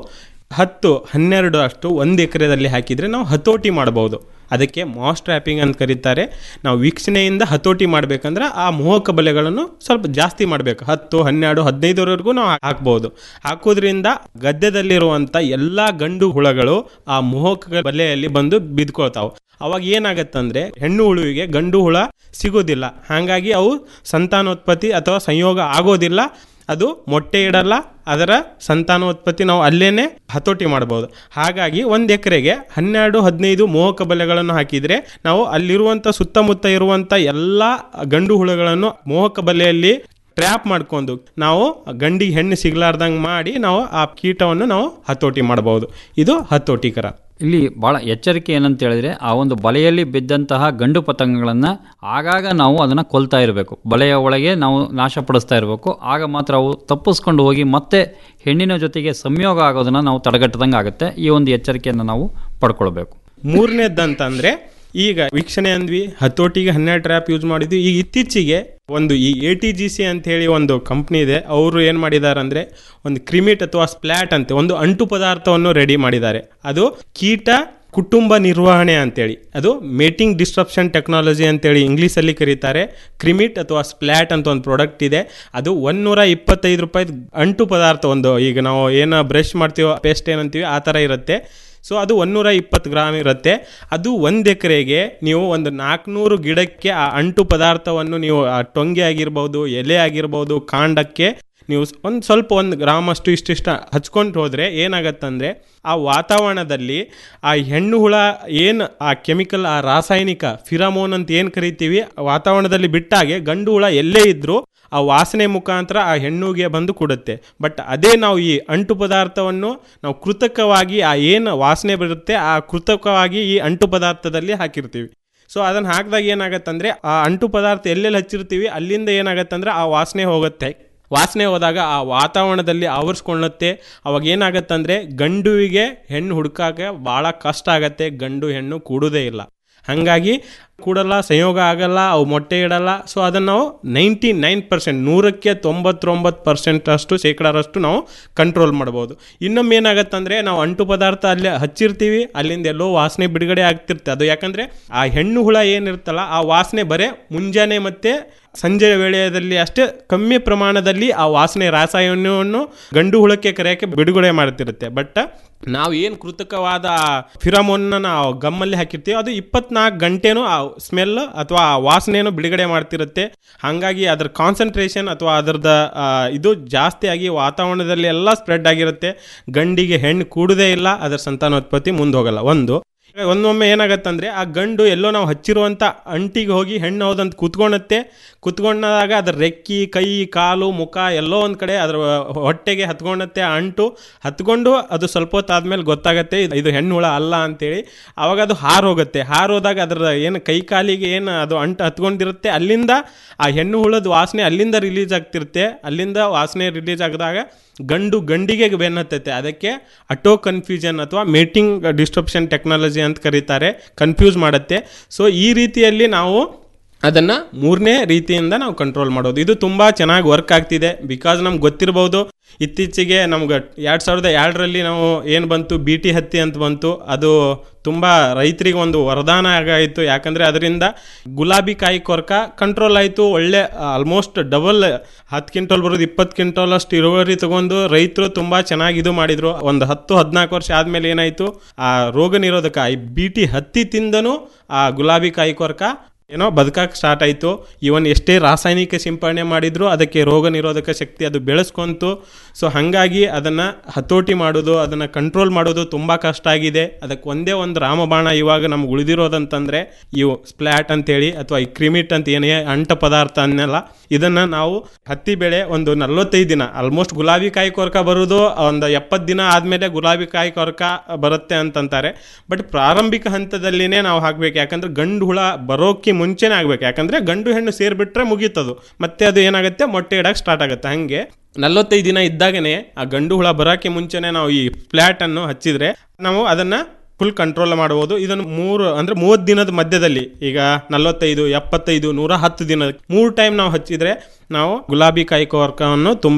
ಹತ್ತು ಹನ್ನೆರಡು ಅಷ್ಟು ಒಂದು ಎಕರೆದಲ್ಲಿ ಹಾಕಿದರೆ ನಾವು ಹತೋಟಿ ಮಾಡಬಹುದು ಅದಕ್ಕೆ ಮಾಸ್ ಟ್ರ್ಯಾಪಿಂಗ್ ಅಂತ ಕರೀತಾರೆ ನಾವು ವೀಕ್ಷಣೆಯಿಂದ ಹತೋಟಿ ಮಾಡಬೇಕಂದ್ರೆ ಆ ಮೋಹಕ ಬಲೆಗಳನ್ನು ಸ್ವಲ್ಪ ಜಾಸ್ತಿ ಮಾಡಬೇಕು ಹತ್ತು ಹನ್ನೆರಡು ಹದಿನೈದರವರೆಗೂ ನಾವು ಹಾಕ್ಬೋದು ಹಾಕೋದ್ರಿಂದ ಗದ್ದೆದಲ್ಲಿರುವಂಥ ಎಲ್ಲ ಗಂಡು ಹುಳಗಳು ಆ ಮೋಹಕ ಬಲೆಯಲ್ಲಿ ಬಂದು ಬಿದ್ಕೊಳ್ತಾವೆ ಅವಾಗ ಏನಾಗತ್ತಂದ್ರೆ ಹೆಣ್ಣು ಹುಳುವಿಗೆ ಗಂಡು ಹುಳ ಸಿಗೋದಿಲ್ಲ ಹಾಗಾಗಿ ಅವು ಸಂತಾನೋತ್ಪತ್ತಿ ಅಥವಾ ಸಂಯೋಗ ಆಗೋದಿಲ್ಲ ಅದು ಮೊಟ್ಟೆ ಇಡಲ್ಲ ಅದರ ಸಂತಾನೋತ್ಪತ್ತಿ ನಾವು ಅಲ್ಲೇನೆ ಹತೋಟಿ ಮಾಡ್ಬೋದು ಹಾಗಾಗಿ ಒಂದು ಎಕರೆಗೆ ಹನ್ನೆರಡು ಹದಿನೈದು ಮೋಹಕ ಬಲೆಗಳನ್ನು ಹಾಕಿದರೆ ನಾವು ಅಲ್ಲಿರುವಂಥ ಸುತ್ತಮುತ್ತ ಇರುವಂಥ ಎಲ್ಲ ಗಂಡು ಹುಳುಗಳನ್ನು ಮೋಹಕ ಬಲೆಯಲ್ಲಿ ಟ್ರ್ಯಾಪ್ ಮಾಡ್ಕೊಂಡು ನಾವು ಗಂಡಿಗೆ ಹೆಣ್ಣು ಸಿಗ್ಲಾರ್ದಂಗೆ ಮಾಡಿ ನಾವು ಆ ಕೀಟವನ್ನು ನಾವು ಹತೋಟಿ ಮಾಡಬಹುದು ಇದು ಹತೋಟಿಕರ ಇಲ್ಲಿ ಭಾಳ ಎಚ್ಚರಿಕೆ ಏನಂತ ಹೇಳಿದ್ರೆ ಆ ಒಂದು ಬಲೆಯಲ್ಲಿ ಬಿದ್ದಂತಹ ಗಂಡು ಪತಂಗಗಳನ್ನು ಆಗಾಗ ನಾವು ಅದನ್ನು ಕೊಲ್ತಾ ಇರಬೇಕು ಬಲೆಯ ಒಳಗೆ ನಾವು ನಾಶಪಡಿಸ್ತಾ ಇರಬೇಕು ಆಗ ಮಾತ್ರ ಅವು ತಪ್ಪಿಸ್ಕೊಂಡು ಹೋಗಿ ಮತ್ತೆ ಹೆಣ್ಣಿನ ಜೊತೆಗೆ ಸಂಯೋಗ ಆಗೋದನ್ನು ನಾವು ತಡೆಗಟ್ಟದಂಗೆ ಆಗುತ್ತೆ ಈ ಒಂದು ಎಚ್ಚರಿಕೆಯನ್ನು ನಾವು ಪಡ್ಕೊಳ್ಬೇಕು ಮೂರನೇದಂತಂದ್ರೆ ಈಗ ವೀಕ್ಷಣೆ ಅಂದ್ವಿ ಹತೋಟಿಗೆ ಹನ್ನೆರಡು ಟ್ರ್ಯಾಪ್ ಯೂಸ್ ಮಾಡಿದ್ವಿ ಈಗ ಇತ್ತೀಚೆಗೆ ಒಂದು ಈ ಎ ಟಿ ಜಿ ಸಿ ಅಂತ ಹೇಳಿ ಒಂದು ಕಂಪ್ನಿ ಇದೆ ಅವರು ಏನು ಮಾಡಿದ್ದಾರೆ ಅಂದರೆ ಒಂದು ಕ್ರಿಮಿಟ್ ಅಥವಾ ಸ್ಪ್ಲಾಟ್ ಅಂತ ಒಂದು ಅಂಟು ಪದಾರ್ಥವನ್ನು ರೆಡಿ ಮಾಡಿದ್ದಾರೆ ಅದು ಕೀಟ ಕುಟುಂಬ ನಿರ್ವಹಣೆ ಅಂತೇಳಿ ಅದು ಮೇಟಿಂಗ್ ಡಿಸ್ಟ್ರಪ್ಷನ್ ಟೆಕ್ನಾಲಜಿ ಅಂತೇಳಿ ಇಂಗ್ಲೀಷಲ್ಲಿ ಕರೀತಾರೆ ಕ್ರಿಮಿಟ್ ಅಥವಾ ಸ್ಪ್ಲಾಟ್ ಅಂತ ಒಂದು ಪ್ರಾಡಕ್ಟ್ ಇದೆ ಅದು ಒಂದೂರ ಇಪ್ಪತ್ತೈದು ರೂಪಾಯಿ ಅಂಟು ಪದಾರ್ಥ ಒಂದು ಈಗ ನಾವು ಏನು ಬ್ರಷ್ ಮಾಡ್ತೀವೋ ಪೇಸ್ಟ್ ಏನಂತೀವಿ ಆ ಥರ ಇರುತ್ತೆ ಸೊ ಅದು ಒನ್ನೂರ ಇಪ್ಪತ್ತು ಗ್ರಾಮ್ ಇರುತ್ತೆ ಅದು ಒಂದು ಎಕರೆಗೆ ನೀವು ಒಂದು ನಾಲ್ಕುನೂರು ಗಿಡಕ್ಕೆ ಆ ಅಂಟು ಪದಾರ್ಥವನ್ನು ನೀವು ಆ ಟೊಂಗೆ ಆಗಿರ್ಬೋದು ಎಲೆ ಆಗಿರ್ಬೋದು ಕಾಂಡಕ್ಕೆ ನೀವು ಒಂದು ಸ್ವಲ್ಪ ಒಂದು ಗ್ರಾಮ್ ಅಷ್ಟು ಇಷ್ಟಿಷ್ಟ ಹಚ್ಕೊಂಡು ಹೋದರೆ ಏನಾಗತ್ತಂದರೆ ಆ ವಾತಾವರಣದಲ್ಲಿ ಆ ಹೆಣ್ಣು ಹುಳ ಏನು ಆ ಕೆಮಿಕಲ್ ಆ ರಾಸಾಯನಿಕ ಫಿರಮೋನ್ ಅಂತ ಏನು ಕರಿತೀವಿ ವಾತಾವರಣದಲ್ಲಿ ಬಿಟ್ಟಾಗೆ ಗಂಡು ಹುಳ ಎಲ್ಲೇ ಇದ್ದರೂ ಆ ವಾಸನೆ ಮುಖಾಂತರ ಆ ಹೆಣ್ಣುಗೆ ಬಂದು ಕೊಡುತ್ತೆ ಬಟ್ ಅದೇ ನಾವು ಈ ಅಂಟು ಪದಾರ್ಥವನ್ನು ನಾವು ಕೃತಕವಾಗಿ ಆ ಏನು ವಾಸನೆ ಬರುತ್ತೆ ಆ ಕೃತಕವಾಗಿ ಈ ಅಂಟು ಪದಾರ್ಥದಲ್ಲಿ ಹಾಕಿರ್ತೀವಿ ಸೊ ಅದನ್ನು ಹಾಕಿದಾಗ ಏನಾಗತ್ತಂದ್ರೆ ಆ ಅಂಟು ಪದಾರ್ಥ ಎಲ್ಲೆಲ್ಲಿ ಹಚ್ಚಿರ್ತೀವಿ ಅಲ್ಲಿಂದ ಏನಾಗತ್ತಂದ್ರೆ ಆ ವಾಸನೆ ಹೋಗುತ್ತೆ ವಾಸನೆ ಹೋದಾಗ ಆ ವಾತಾವರಣದಲ್ಲಿ ಆವರಿಸ್ಕೊಳ್ಳುತ್ತೆ ಅವಾಗ ಏನಾಗತ್ತಂದ್ರೆ ಗಂಡುವಿಗೆ ಹೆಣ್ಣು ಹುಡುಕಾಕ ಭಾಳ ಕಷ್ಟ ಆಗತ್ತೆ ಗಂಡು ಹೆಣ್ಣು ಕೂಡುವುದೇ ಇಲ್ಲ ಹಾಗಾಗಿ ಕೂಡಲ್ಲ ಸಂಯೋಗ ಆಗಲ್ಲ ಅವು ಮೊಟ್ಟೆ ಇಡಲ್ಲ ಸೊ ಅದನ್ನು ನಾವು ನೈಂಟಿ ನೈನ್ ಪರ್ಸೆಂಟ್ ನೂರಕ್ಕೆ ತೊಂಬತ್ತೊಂಬತ್ತು ಪರ್ಸೆಂಟ್ ಅಷ್ಟು ಶೇಕಡಾರಷ್ಟು ನಾವು ಕಂಟ್ರೋಲ್ ಮಾಡ್ಬೋದು ಇನ್ನೊಮ್ಮೆ ಏನಾಗತ್ತಂದ್ರೆ ನಾವು ಅಂಟು ಪದಾರ್ಥ ಅಲ್ಲಿ ಹಚ್ಚಿರ್ತೀವಿ ಅಲ್ಲಿಂದ ಎಲ್ಲೋ ವಾಸನೆ ಬಿಡುಗಡೆ ಆಗ್ತಿರುತ್ತೆ ಅದು ಯಾಕಂದ್ರೆ ಆ ಹೆಣ್ಣು ಹುಳ ಏನಿರುತ್ತಲ್ಲ ಆ ವಾಸನೆ ಬರೇ ಮುಂಜಾನೆ ಮತ್ತೆ ಸಂಜೆ ವೇಳೆಯಲ್ಲಿ ಅಷ್ಟೇ ಕಮ್ಮಿ ಪ್ರಮಾಣದಲ್ಲಿ ಆ ವಾಸನೆ ರಾಸಾಯನಿಕವನ್ನು ಗಂಡು ಹುಳಕ್ಕೆ ಕರೆಯೋಕ್ಕೆ ಬಿಡುಗಡೆ ಮಾಡ್ತಿರುತ್ತೆ ಬಟ್ ನಾವು ಏನು ಕೃತಕವಾದ ಫಿರಮೋನ್ನ ನಾವು ಗಮ್ಮಲ್ಲಿ ಹಾಕಿರ್ತೀವಿ ಅದು ಇಪ್ಪತ್ನಾಲ್ಕು ಗಂಟೆನೂ ಆ ಸ್ಮೆಲ್ ಅಥವಾ ಆ ವಾಸನೆಯನ್ನು ಬಿಡುಗಡೆ ಮಾಡ್ತಿರುತ್ತೆ ಹಾಗಾಗಿ ಅದರ ಕಾನ್ಸಂಟ್ರೇಷನ್ ಅಥವಾ ಅದರದ ಆ, ಇದು ಜಾಸ್ತಿ ಆಗಿ ವಾತಾವರಣದಲ್ಲಿ ಎಲ್ಲ ಸ್ಪ್ರೆಡ್ ಆಗಿರುತ್ತೆ ಗಂಡಿಗೆ ಹೆಣ್ಣು ಕೂಡುದೇ ಇಲ್ಲ ಅದರ ಸಂತಾನೋತ್ಪತ್ತಿ ಮುಂದೆ ಹೋಗಲ್ಲ ಒಂದು ಒಂದೊಮ್ಮೆ ಏನಾಗತ್ತಂದ್ರೆ ಆ ಗಂಡು ಎಲ್ಲೋ ನಾವು ಹಚ್ಚಿರುವಂಥ ಅಂಟಿಗೆ ಹೋಗಿ ಹೆಣ್ಣು ಹೌದಂತ ಕುತ್ಕೊಳುತ್ತೆ ಕುತ್ಕೊಂಡಾಗ ಅದರ ರೆಕ್ಕಿ ಕೈ ಕಾಲು ಮುಖ ಎಲ್ಲೋ ಒಂದು ಕಡೆ ಅದರ ಹೊಟ್ಟೆಗೆ ಹತ್ಕೊಂಡತ್ತೆ ಆ ಅಂಟು ಹತ್ಕೊಂಡು ಅದು ಸ್ವಲ್ಪ ಹೊತ್ತಾದ್ಮೇಲೆ ಗೊತ್ತಾಗತ್ತೆ ಇದು- ಇದು ಹೆಣ್ಣು ಹುಳ ಅಲ್ಲ ಅಂತೇಳಿ ಅವಾಗ ಅದು ಹಾರೋಗುತ್ತೆ ಹಾರೋದಾಗ ಅದರ ಏನು ಕೈ ಕಾಲಿಗೆ ಏನು ಅದು ಅಂಟು ಹತ್ಕೊಂಡಿರುತ್ತೆ ಅಲ್ಲಿಂದ ಆ ಹೆಣ್ಣು ಹುಳದ ವಾಸನೆ ಅಲ್ಲಿಂದ ರಿಲೀಸ್ ಆಗ್ತಿರುತ್ತೆ ಅಲ್ಲಿಂದ ವಾಸನೆ ರಿಲೀಸ್ ಆಗಿದಾಗ ಗಂಡು ಗಂಡಿಗೆ ಬೆನ್ನತ್ತೈತೆ ಅದಕ್ಕೆ ಅಟೋ ಕನ್ಫ್ಯೂಷನ್ ಅಥವಾ ಮೇಟಿಂಗ್ ಡಿಸ್ಟ್ರಪ್ಷನ್ ಟೆಕ್ನಾಲಜಿ ಅಂತ ಕರೀತಾರೆ ಕನ್ಫ್ಯೂಸ್ ಮಾಡುತ್ತೆ ಸೊ ಈ ರೀತಿಯಲ್ಲಿ ನಾವು ಅದನ್ನು ಮೂರನೇ ರೀತಿಯಿಂದ ನಾವು ಕಂಟ್ರೋಲ್ ಮಾಡೋದು ಇದು ತುಂಬ ಚೆನ್ನಾಗಿ ವರ್ಕ್ ಆಗ್ತಿದೆ ಬಿಕಾಸ್ ನಮ್ಗೆ ಗೊತ್ತಿರ್ಬೋದು ಇತ್ತೀಚೆಗೆ ನಮ್ಗೆ ಎರಡು ಸಾವಿರದ ಎರಡರಲ್ಲಿ ನಾವು ಏನು ಬಂತು ಬಿ ಟಿ ಹತ್ತಿ ಅಂತ ಬಂತು ಅದು ತುಂಬ ರೈತರಿಗೆ ಒಂದು ವರದಾನ ಆಗಾಯಿತು ಯಾಕಂದರೆ ಅದರಿಂದ ಗುಲಾಬಿ ಕಾಯಿ ಕೊರಕ ಕಂಟ್ರೋಲ್ ಆಯಿತು ಒಳ್ಳೆ ಆಲ್ಮೋಸ್ಟ್ ಡಬಲ್ ಹತ್ತು ಕ್ವಿಂಟಲ್ ಬರೋದು ಇಪ್ಪತ್ತು ಕ್ವಿಂಟಲ್ ಅಷ್ಟು ಇಳುವರಿ ತಗೊಂಡು ರೈತರು ತುಂಬ ಚೆನ್ನಾಗಿ ಇದು ಮಾಡಿದರು ಒಂದು ಹತ್ತು ಹದಿನಾಲ್ಕು ವರ್ಷ ಆದಮೇಲೆ ಏನಾಯಿತು ಆ ರೋಗ ನಿರೋಧಕ ಈ ಬಿ ಟಿ ಹತ್ತಿ ತಿಂದನು ಆ ಗುಲಾಬಿ ಕಾಯಿ ಕೊರಕ ಏನೋ ಬದುಕಕ್ಕೆ ಸ್ಟಾರ್ಟ್ ಆಯಿತು ಇವನ್ ಎಷ್ಟೇ ರಾಸಾಯನಿಕ ಸಿಂಪಡಣೆ ಮಾಡಿದ್ರು ಅದಕ್ಕೆ ರೋಗ ನಿರೋಧಕ ಶಕ್ತಿ ಅದು ಬೆಳೆಸ್ಕೊಂತು ಸೊ ಹಾಗಾಗಿ ಅದನ್ನು ಹತೋಟಿ ಮಾಡೋದು ಅದನ್ನು ಕಂಟ್ರೋಲ್ ಮಾಡೋದು ತುಂಬ ಕಷ್ಟ ಆಗಿದೆ ಅದಕ್ಕೆ ಒಂದೇ ಒಂದು ರಾಮಬಾಣ ಇವಾಗ ನಮ್ಗೆ ಉಳಿದಿರೋದಂತಂದರೆ ಇವು ಸ್ಪ್ಲಾಟ್ ಅಂತೇಳಿ ಅಥವಾ ಈ ಕ್ರಿಮಿಟ್ ಅಂತ ಏನೇ ಅಂಟ ಪದಾರ್ಥ ಅನ್ನೆಲ್ಲ ಇದನ್ನು ನಾವು ಹತ್ತಿ ಬೆಳೆ ಒಂದು ನಲ್ವತ್ತೈದು ದಿನ ಆಲ್ಮೋಸ್ಟ್ ಗುಲಾಬಿ ಕಾಯಿ ಕೊರಕ ಬರೋದು ಒಂದು ಎಪ್ಪತ್ತು ದಿನ ಆದಮೇಲೆ ಗುಲಾಬಿ ಕಾಯಿ ಕೊರಕ ಬರುತ್ತೆ ಅಂತಂತಾರೆ ಬಟ್ ಪ್ರಾರಂಭಿಕ ಹಂತದಲ್ಲಿನೇ ನಾವು ಹಾಕ್ಬೇಕು ಯಾಕಂದ್ರೆ ಗಂಡು ಹುಳ ಬರೋಕ್ಕೆ ಮುಂಚೆನೇ ಆಗ್ಬೇಕು ಯಾಕಂದ್ರೆ ಗಂಡು ಹೆಣ್ಣು ಸೇರಿಬಿಟ್ರೆ ಮುಗೀತದು ಮತ್ತೆ ಅದು ಏನಾಗುತ್ತೆ ಮೊಟ್ಟೆ ಇಡಕ್ಕೆ ಸ್ಟಾರ್ಟ್ ಆಗುತ್ತೆ ಹಂಗೆ ನಲ್ವತ್ತೈದು ದಿನ ಇದ್ದಾಗನೇ ಆ ಗಂಡು ಹುಳ ಬರೋಕ್ಕೆ ಮುಂಚೆನೇ ನಾವು ಈ ಫ್ಲ್ಯಾಟ್ ಅನ್ನು ಹಚ್ಚಿದ್ರೆ ನಾವು ಅದನ್ನ ಫುಲ್ ಕಂಟ್ರೋಲ್ ಮಾಡ್ಬೋದು ಇದನ್ನು ಮೂರು ಅಂದ್ರೆ ಮೂವತ್ತು ದಿನದ ಮಧ್ಯದಲ್ಲಿ ಈಗ ನಲವತ್ತೈದು ಎಪ್ಪತ್ತೈದು ನೂರ ಹತ್ತು ದಿನ ಮೂರು ಟೈಮ್ ನಾವು ಹಚ್ಚಿದ್ರೆ ನಾವು ಗುಲಾಬಿ ಕಾಯಿ ಕೊರಕವನ್ನು ತುಂಬ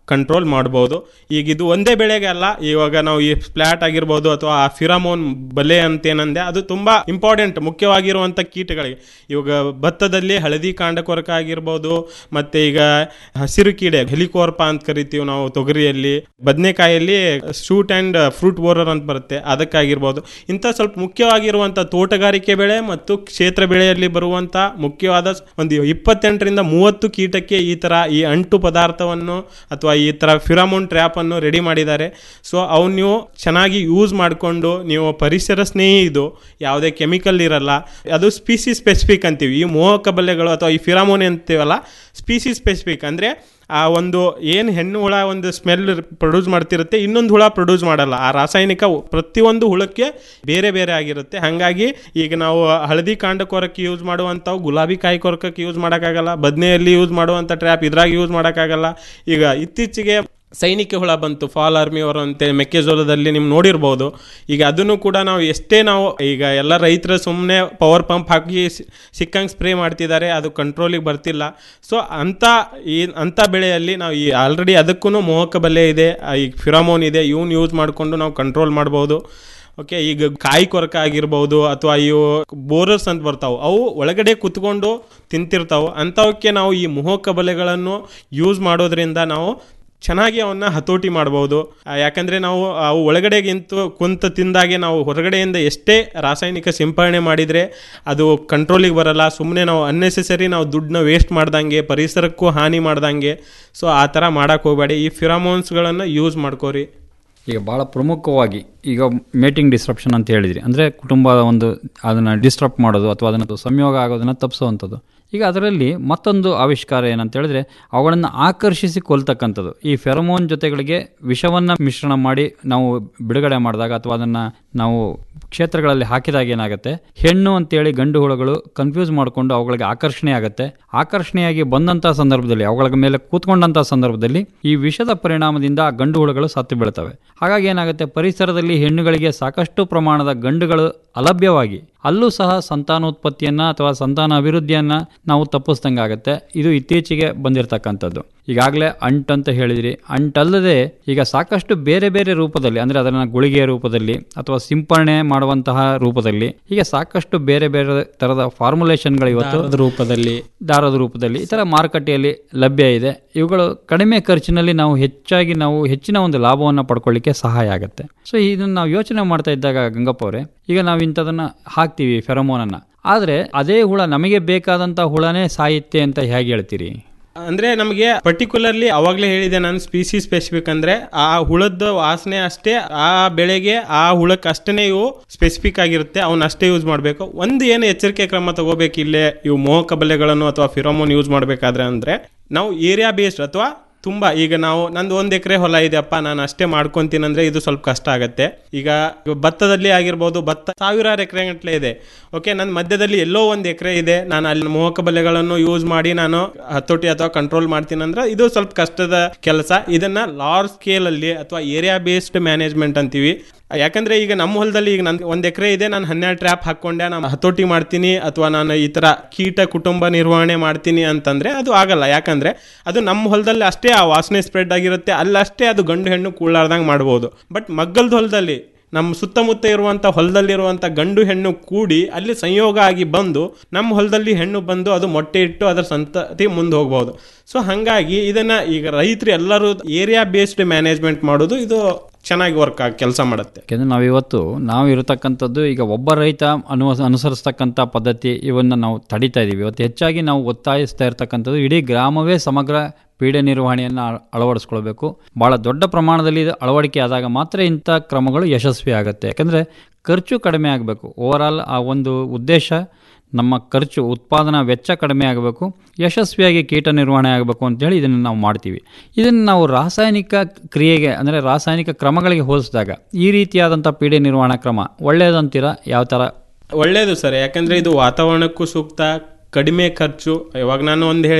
ಕಂಟ್ರೋಲ್ ಮಾಡ್ಬೋದು ಈಗ ಇದು ಒಂದೇ ಬೆಳೆಗೆ ಅಲ್ಲ ಇವಾಗ ನಾವು ಈ ಸ್ಪ್ಲಾಟ್ ಆಗಿರ್ಬೋದು ಅಥವಾ ಆ ಫಿರಾಮೋನ್ ಬಲೆ ಅಂತ ಏನಂದೆ ಅದು ತುಂಬಾ ಇಂಪಾರ್ಟೆಂಟ್ ಮುಖ್ಯವಾಗಿರುವಂಥ ಕೀಟಗಳಿಗೆ ಇವಾಗ ಭತ್ತದಲ್ಲಿ ಹಳದಿ ಕಾಂಡಕೊರಕ ಆಗಿರ್ಬೋದು ಮತ್ತೆ ಈಗ ಹಸಿರು ಕೀಡೆ ಹೆಲಿಕೋರ್ಪ ಅಂತ ಕರಿತೀವಿ ನಾವು ತೊಗರಿಯಲ್ಲಿ ಬದನೆಕಾಯಲ್ಲಿ ಶೂಟ್ ಆ್ಯಂಡ್ ಫ್ರೂಟ್ ಬೋರರ್ ಅಂತ ಬರುತ್ತೆ ಅದಕ್ಕಾಗಿರ್ಬೋದು ಇಂಥ ಸ್ವಲ್ಪ ಮುಖ್ಯವಾಗಿರುವಂಥ ತೋಟಗಾರಿಕೆ ಬೆಳೆ ಮತ್ತು ಕ್ಷೇತ್ರ ಬೆಳೆಯಲ್ಲಿ ಬರುವಂಥ ಮುಖ್ಯವಾದ ಒಂದು ಇಪ್ಪತ್ತೆಂಟರಿಂದ ಮೂವತ್ತು ಕೀಟಕ್ಕೆ ಈ ಥರ ಈ ಅಂಟು ಪದಾರ್ಥವನ್ನು ಅಥವಾ ಈ ಥರ ಫಿರಾಮೋನ್ ಟ್ರ್ಯಾಪನ್ನು ರೆಡಿ ಮಾಡಿದ್ದಾರೆ ಸೊ ಅವನ್ನ ನೀವು ಚೆನ್ನಾಗಿ ಯೂಸ್ ಮಾಡಿಕೊಂಡು ನೀವು ಪರಿಸರ ಸ್ನೇಹಿ ಇದು ಯಾವುದೇ ಕೆಮಿಕಲ್ ಇರಲ್ಲ ಅದು ಸ್ಪೀಸಿ ಸ್ಪೆಸಿಫಿಕ್ ಅಂತೀವಿ ಈ ಮೋಹಕ ಬಲೆಗಳು ಅಥವಾ ಈ ಫಿರಾಮೋನ್ ಅಂತೀವಲ್ಲ ಸ್ಪೀಸಿ ಸ್ಪೆಸಿಫಿಕ್ ಅಂದರೆ ಆ ಒಂದು ಏನು ಹೆಣ್ಣು ಹುಳ ಒಂದು ಸ್ಮೆಲ್ ಪ್ರೊಡ್ಯೂಸ್ ಮಾಡ್ತಿರುತ್ತೆ ಇನ್ನೊಂದು ಹುಳ ಪ್ರೊಡ್ಯೂಸ್ ಮಾಡಲ್ಲ ಆ ರಾಸಾಯನಿಕ ಪ್ರತಿಯೊಂದು ಹುಳಕ್ಕೆ ಬೇರೆ ಬೇರೆ ಆಗಿರುತ್ತೆ ಹಾಗಾಗಿ ಈಗ ನಾವು ಹಳದಿ ಕಾಂಡ ಕೊರಕ್ಕೆ ಯೂಸ್ ಮಾಡುವಂಥವು ಗುಲಾಬಿ ಕಾಯಿ ಕೊರಕಕ್ಕೆ ಯೂಸ್ ಮಾಡೋಕ್ಕಾಗಲ್ಲ ಬದನೆಯಲ್ಲಿ ಯೂಸ್ ಮಾಡುವಂಥ ಟ್ರ್ಯಾಪ್ ಇದ್ರಾಗ ಯೂಸ್ ಮಾಡೋಕ್ಕಾಗಲ್ಲ ಈಗ ಇತ್ತೀಚೆಗೆ ಸೈನಿಕ ಹುಳ ಬಂತು ಫಾಲ್ ಆರ್ಮಿ ಅವರು ಅಂತ ಮೆಕ್ಕೆಜೋಳದಲ್ಲಿ ನೀವು ನೋಡಿರ್ಬೋದು ಈಗ ಅದನ್ನು ಕೂಡ ನಾವು ಎಷ್ಟೇ ನಾವು ಈಗ ಎಲ್ಲ ರೈತರು ಸುಮ್ಮನೆ ಪವರ್ ಪಂಪ್ ಹಾಕಿ ಸಿ- ಸಿಕ್ಕಂಗೆ ಸ್ಪ್ರೇ ಮಾಡ್ತಿದ್ದಾರೆ ಅದು ಕಂಟ್ರೋಲಿಗೆ ಬರ್ತಿಲ್ಲ ಸೊ ಅಂಥ ಈ ಅಂಥ ಬೆಳೆಯಲ್ಲಿ ನಾವು ಈ ಆಲ್ರೆಡಿ ಅದಕ್ಕೂ ಮೋಹಕ ಬಲೆ ಇದೆ ಆ, ಈಗ ಫಿರಾಮೋನ್ ಇದೆ ಇವನ್ ಯೂಸ್ ಮಾಡಿಕೊಂಡು ನಾವು ಕಂಟ್ರೋಲ್ ಮಾಡ್ಬೋದು ಓಕೆ ಈಗ ಕಾಯಿ ಕೊರಕ ಆಗಿರ್ಬೋದು ಅಥವಾ ಇವು ಬೋರರ್ಸ್ ಅಂತ ಬರ್ತಾವೆ ಅವು ಒಳಗಡೆ ಕುತ್ಕೊಂಡು ತಿಂತಿರ್ತಾವೆ ಅಂಥವಕ್ಕೆ ನಾವು ಈ ಮೋಹಕ ಬಲೆಗಳನ್ನು ಯೂಸ್ ಮಾಡೋದ್ರಿಂದ ನಾವು ಚೆನ್ನಾಗಿ ಅವನ್ನ ಹತೋಟಿ ಮಾಡ್ಬೋದು ಆ, ಯಾಕಂದ್ರೆ ನಾವು ಅವು ಒಳಗಡೆಗಿಂತ ಕುಂತ ತಿಂದಾಗೆ ನಾವು ಹೊರಗಡೆಯಿಂದ ಎಷ್ಟೇ ರಾಸಾಯನಿಕ ಸಿಂಪರಣೆ ಮಾಡಿದರೆ ಅದು ಕಂಟ್ರೋಲಿಗೆ ಬರಲ್ಲ ಸುಮ್ಮನೆ ನಾವು ಅನ್ನೆಸೆಸರಿ ನಾವು ದುಡ್ಡನ್ನ ವೇಸ್ಟ್ ಮಾಡ್ದಂಗೆ ಪರಿಸರಕ್ಕೂ ಹಾನಿ ಮಾಡ್ದಂಗೆ ಸೊ ಆ ಥರ ಮಾಡಕ್ಕೆ ಹೋಗಬೇಡಿ ಈ ಫಿರಾಮೋನ್ಸ್ಗಳನ್ನು ಯೂಸ್ ಮಾಡ್ಕೋರಿ ಈಗ ಭಾಳ ಪ್ರಮುಖವಾಗಿ ಈಗ ಮೇಟಿಂಗ್ ಡಿಸ್ರಪ್ಷನ್ ಅಂತ ಹೇಳಿದ್ರಿ ಅಂದರೆ ಕುಟುಂಬದ ಒಂದು ಅದನ್ನು ಡಿಸ್ಟರ್ಬ್ ಮಾಡೋದು ಅಥವಾ ಅದನ್ನು ಸಂಯೋಗ ಆಗೋದನ್ನು ತಪ್ಪಿಸುವಂಥದ್ದು ಈಗ ಅದರಲ್ಲಿ ಮತ್ತೊಂದು ಆವಿಷ್ಕಾರ ಏನಂತ ಹೇಳಿದ್ರೆ ಅವುಗಳನ್ನು ಆಕರ್ಷಿಸಿ ಕೊಲ್ತಕ್ಕಂಥದ್ದು ಈ ಫೆರಮೋನ್ ಜೊತೆಗಳಿಗೆ ವಿಷವನ್ನು ಮಿಶ್ರಣ ಮಾಡಿ ನಾವು ಬಿಡುಗಡೆ ಮಾಡಿದಾಗ ಅಥವಾ ಅದನ್ನು ನಾವು ಕ್ಷೇತ್ರಗಳಲ್ಲಿ ಹಾಕಿದಾಗ ಏನಾಗುತ್ತೆ ಹೆಣ್ಣು ಅಂತೇಳಿ ಗಂಡು ಹುಳುಗಳು ಕನ್ಫ್ಯೂಸ್ ಮಾಡಿಕೊಂಡು ಅವುಗಳಿಗೆ ಆಕರ್ಷಣೆ ಆಗುತ್ತೆ ಆಕರ್ಷಣೆಯಾಗಿ ಬಂದಂಥ ಸಂದರ್ಭದಲ್ಲಿ ಅವುಗಳ ಮೇಲೆ ಕೂತ್ಕೊಂಡಂಥ ಸಂದರ್ಭದಲ್ಲಿ ಈ ವಿಷದ ಪರಿಣಾಮದಿಂದ ಆ ಗಂಡು ಹುಳುಗಳು ಸತ್ತು ಬೀಳ್ತವೆ ಹಾಗಾಗಿ ಏನಾಗುತ್ತೆ ಪರಿಸರದಲ್ಲಿ ಹೆಣ್ಣುಗಳಿಗೆ ಸಾಕಷ್ಟು ಪ್ರಮಾಣದ ಗಂಡುಗಳು ಅಲಭ್ಯವಾಗಿ ಅಲ್ಲೂ ಸಹ ಸಂತಾನೋತ್ಪತ್ತಿಯನ್ನ ಅಥವಾ ಸಂತಾನ ಅಭಿವೃದ್ಧಿಯನ್ನ ನಾವು ತಪ್ಪಿಸ್ದಂಗಾಗತ್ತೆ ಇದು ಇತ್ತೀಚೆಗೆ ಬಂದಿರತಕ್ಕಂಥದ್ದು ಈಗಾಗಲೇ ಅಂಟ್ ಅಂತ ಹೇಳಿದ್ರಿ ಅಂಟಲ್ಲದೆ ಈಗ ಸಾಕಷ್ಟು ಬೇರೆ ಬೇರೆ ರೂಪದಲ್ಲಿ ಅಂದ್ರೆ ಅದನ್ನ ಗುಳಿಗೆಯ ರೂಪದಲ್ಲಿ ಅಥವಾ ಸಿಂಪರಣೆ ಮಾಡುವಂತಹ ರೂಪದಲ್ಲಿ ಹೀಗೆ ಸಾಕಷ್ಟು ಬೇರೆ ಬೇರೆ ತರದ ಫಾರ್ಮುಲೇಷನ್ಗಳು ಇವತ್ತು ದಾರದ ರೂಪದಲ್ಲಿ ದಾರದ ರೂಪದಲ್ಲಿ ಈ ಥರ ಮಾರುಕಟ್ಟೆಯಲ್ಲಿ ಲಭ್ಯ ಇದೆ ಇವುಗಳು ಕಡಿಮೆ ಖರ್ಚಿನಲ್ಲಿ ನಾವು ಹೆಚ್ಚಾಗಿ ನಾವು ಹೆಚ್ಚಿನ ಒಂದು ಲಾಭವನ್ನು ಪಡ್ಕೊಳ್ಳಿಕ್ಕೆ ಸಹಾಯ ಆಗುತ್ತೆ ಸೊ ಇದನ್ನು ನಾವು ಯೋಚನೆ ಮಾಡ್ತಾ ಇದ್ದಾಗ ಗಂಗಪ್ಪ ಅವರೇ ಈಗ ನಾವು ಇಂಥದನ್ನ ಹಾಕ್ತೀವಿ ಫೆರಮೋನನ್ನು ಆದರೆ ಅದೇ ಹುಳ ನಮಗೆ ಬೇಕಾದಂಥ ಹುಳನೇ ಸಾಯುತ್ತೆ ಅಂತ ಹೇಗೆ ಹೇಳ್ತೀರಿ ಅಂದ್ರೆ ನಮಗೆ ಪರ್ಟಿಕ್ಯುಲರ್ಲಿ ಅವಾಗಲೇ ಹೇಳಿದೆ ನಾನು ಸ್ಪೀಸಿ ಸ್ಪೆಸಿಫಿಕ್ ಅಂದ್ರೆ ಆ ಹುಳದ ವಾಸನೆ ಅಷ್ಟೇ ಆ ಬೆಳೆಗೆ ಆ ಹುಳಕ್ಕೆ ಅಷ್ಟೇ ಇವು ಸ್ಪೆಸಿಫಿಕ್ ಆಗಿರುತ್ತೆ ಅವನ್ನ ಅಷ್ಟೇ ಯೂಸ್ ಮಾಡಬೇಕು ಒಂದು ಏನು ಎಚ್ಚರಿಕೆ ಕ್ರಮ ತಗೋಬೇಕು ಇಲ್ಲೇ ಇವು ಮೋಹಕ ಬಲೆಗಳನ್ನು ಅಥವಾ ಫಿರೋಮೋನ್ ಯೂಸ್ ಮಾಡಬೇಕಾದ್ರೆ ಅಂದ್ರೆ ನಾವು ಏರಿಯಾ ಬೇಸ್ಡ್ ಅಥವಾ ತುಂಬ ಈಗ ನಾವು ನಂದು ಒಂದು ಎಕರೆ ಹೊಲ ಇದೆಯಪ್ಪ ನಾನು ಅಷ್ಟೇ ಮಾಡ್ಕೊಂತೀನಿ ಅಂದ್ರೆ ಇದು ಸ್ವಲ್ಪ ಕಷ್ಟ ಆಗುತ್ತೆ ಈಗ ಭತ್ತದಲ್ಲಿ ಆಗಿರ್ಬೋದು ಭತ್ತ ಸಾವಿರಾರು ಎಕರೆ ಗಂಟ್ಲೆ ಇದೆ ಓಕೆ ನನ್ನ ಮಧ್ಯದಲ್ಲಿ ಎಲ್ಲೋ ಒಂದು ಎಕರೆ ಇದೆ ನಾನು ಅಲ್ಲಿ ಮೋಹಕ ಬಲೆಗಳನ್ನು ಯೂಸ್ ಮಾಡಿ ನಾನು ಹತೋಟಿ ಅಥವಾ ಕಂಟ್ರೋಲ್ ಮಾಡ್ತೀನಿ ಅಂದ್ರೆ ಇದು ಸ್ವಲ್ಪ ಕಷ್ಟದ ಕೆಲಸ ಇದನ್ನ ಲಾರ್ಜ್ ಸ್ಕೇಲ್ ಅಲ್ಲಿ ಅಥವಾ ಏರಿಯಾ ಬೇಸ್ಡ್ ಮ್ಯಾನೇಜ್ಮೆಂಟ್ ಅಂತೀವಿ ಯಾಕಂದ್ರೆ ಈಗ ನಮ್ಮ ಹೊಲದಲ್ಲಿ ಈಗ ನನ್ ಒಂದು ಎಕರೆ ಇದೆ ನಾನು ಹನ್ನೆರಡು ಟ್ರ್ಯಾಪ್ ಹಾಕೊಂಡೆ ನಾನು ಹತೋಟಿ ಮಾಡ್ತೀನಿ ಅಥವಾ ನಾನು ಈ ತರ ಕೀಟ ಕುಟುಂಬ ನಿರ್ವಹಣೆ ಮಾಡ್ತೀನಿ ಅಂತಂದ್ರೆ ಅದು ಆಗಲ್ಲ ಯಾಕಂದ್ರೆ ಅದು ನಮ್ಮ ಹೊಲದಲ್ಲಿ ಅಷ್ಟೇ ಆ ವಾಸನೆ ಸ್ಪ್ರೆಡ್ ಆಗಿರುತ್ತೆ ಅಲ್ಲಷ್ಟೇ ಅದು ಗಂಡು ಹೆಣ್ಣು ಕೂಳಾರ್ದಂಗೆ ಮಾಡ್ಬೋದು ಬಟ್ ಮಗ್ಗಲ್ದ ಹೊಲದಲ್ಲಿ ನಮ್ಮ ಸುತ್ತಮುತ್ತ ಇರುವಂಥ ಹೊಲದಲ್ಲಿರುವಂಥ ಗಂಡು ಹೆಣ್ಣು ಕೂಡಿ ಅಲ್ಲಿ ಸಂಯೋಗ ಆಗಿ ಬಂದು ನಮ್ಮ ಹೊಲದಲ್ಲಿ ಹೆಣ್ಣು ಬಂದು ಅದು ಮೊಟ್ಟೆ ಇಟ್ಟು ಅದರ ಸಂತತಿ ಮುಂದೆ ಹೋಗ್ಬೋದು ಸೊ ಹಾಗಾಗಿ ಇದನ್ನ ಈಗ ರೈತರು ಎಲ್ಲರೂ ಏರಿಯಾ ಬೇಸ್ಡ್ ಮ್ಯಾನೇಜ್ಮೆಂಟ್ ಮಾಡೋದು ಇದು ಚೆನ್ನಾಗಿ ವರ್ಕ್ ಆಗಿ ಕೆಲಸ ಮಾಡುತ್ತೆ ಯಾಕೆಂದರೆ ನಾವಿವತ್ತು ನಾವು ಇರತಕ್ಕಂಥದ್ದು ಈಗ ಒಬ್ಬ ರೈತ ಅನು ಅನುಸರಿಸ್ತಕ್ಕಂಥ ಪದ್ಧತಿ ಇವನ್ನ ನಾವು ತಡಿತಾ ಇದ್ದೀವಿ ಇವತ್ತು ಹೆಚ್ಚಾಗಿ ನಾವು ಒತ್ತಾಯಿಸ್ತಾ ಇರ್ತಕ್ಕಂಥದ್ದು ಇಡೀ ಗ್ರಾಮವೇ ಸಮಗ್ರ ಪೀಡೆ ನಿರ್ವಹಣೆಯನ್ನು ಅಳ- ಅಳವಡಿಸ್ಕೊಳ್ಬೇಕು ಭಾಳ ದೊಡ್ಡ ಪ್ರಮಾಣದಲ್ಲಿ ಇದು ಅಳವಡಿಕೆ ಆದಾಗ ಮಾತ್ರ ಇಂಥ ಕ್ರಮಗಳು ಯಶಸ್ವಿ ಆಗುತ್ತೆ ಯಾಕಂದರೆ ಖರ್ಚು ಕಡಿಮೆ ಆಗಬೇಕು ಓವರಾಲ್ ಆ ಒಂದು ಉದ್ದೇಶ ನಮ್ಮ ಖರ್ಚು ಉತ್ಪಾದನಾ ವೆಚ್ಚ ಕಡಿಮೆ ಆಗಬೇಕು ಯಶಸ್ವಿಯಾಗಿ ಕೀಟ ನಿರ್ವಹಣೆ ಆಗಬೇಕು ಅಂತೇಳಿ ಇದನ್ನು ನಾವು ಮಾಡ್ತೀವಿ ಇದನ್ನು ನಾವು ರಾಸಾಯನಿಕ ಕ್ರಿಯೆಗೆ ಅಂದರೆ ರಾಸಾಯನಿಕ ಕ್ರಮಗಳಿಗೆ ಹೋಲಿಸಿದಾಗ ಈ ರೀತಿಯಾದಂಥ ಪೀಡೆ ನಿರ್ವಹಣಾ ಕ್ರಮ ಒಳ್ಳೆಯದಂತೀರಾ ಯಾವ ಥರ ಒಳ್ಳೇದು ಸರ್ ಯಾಕಂದ್ರೆ ಇದು ವಾತಾವರಣಕ್ಕೂ ಸೂಕ್ತ ಕಡಿಮೆ ಖರ್ಚು ಇವಾಗ ನಾನು ಒಂದು ಹೇಳಿದೆ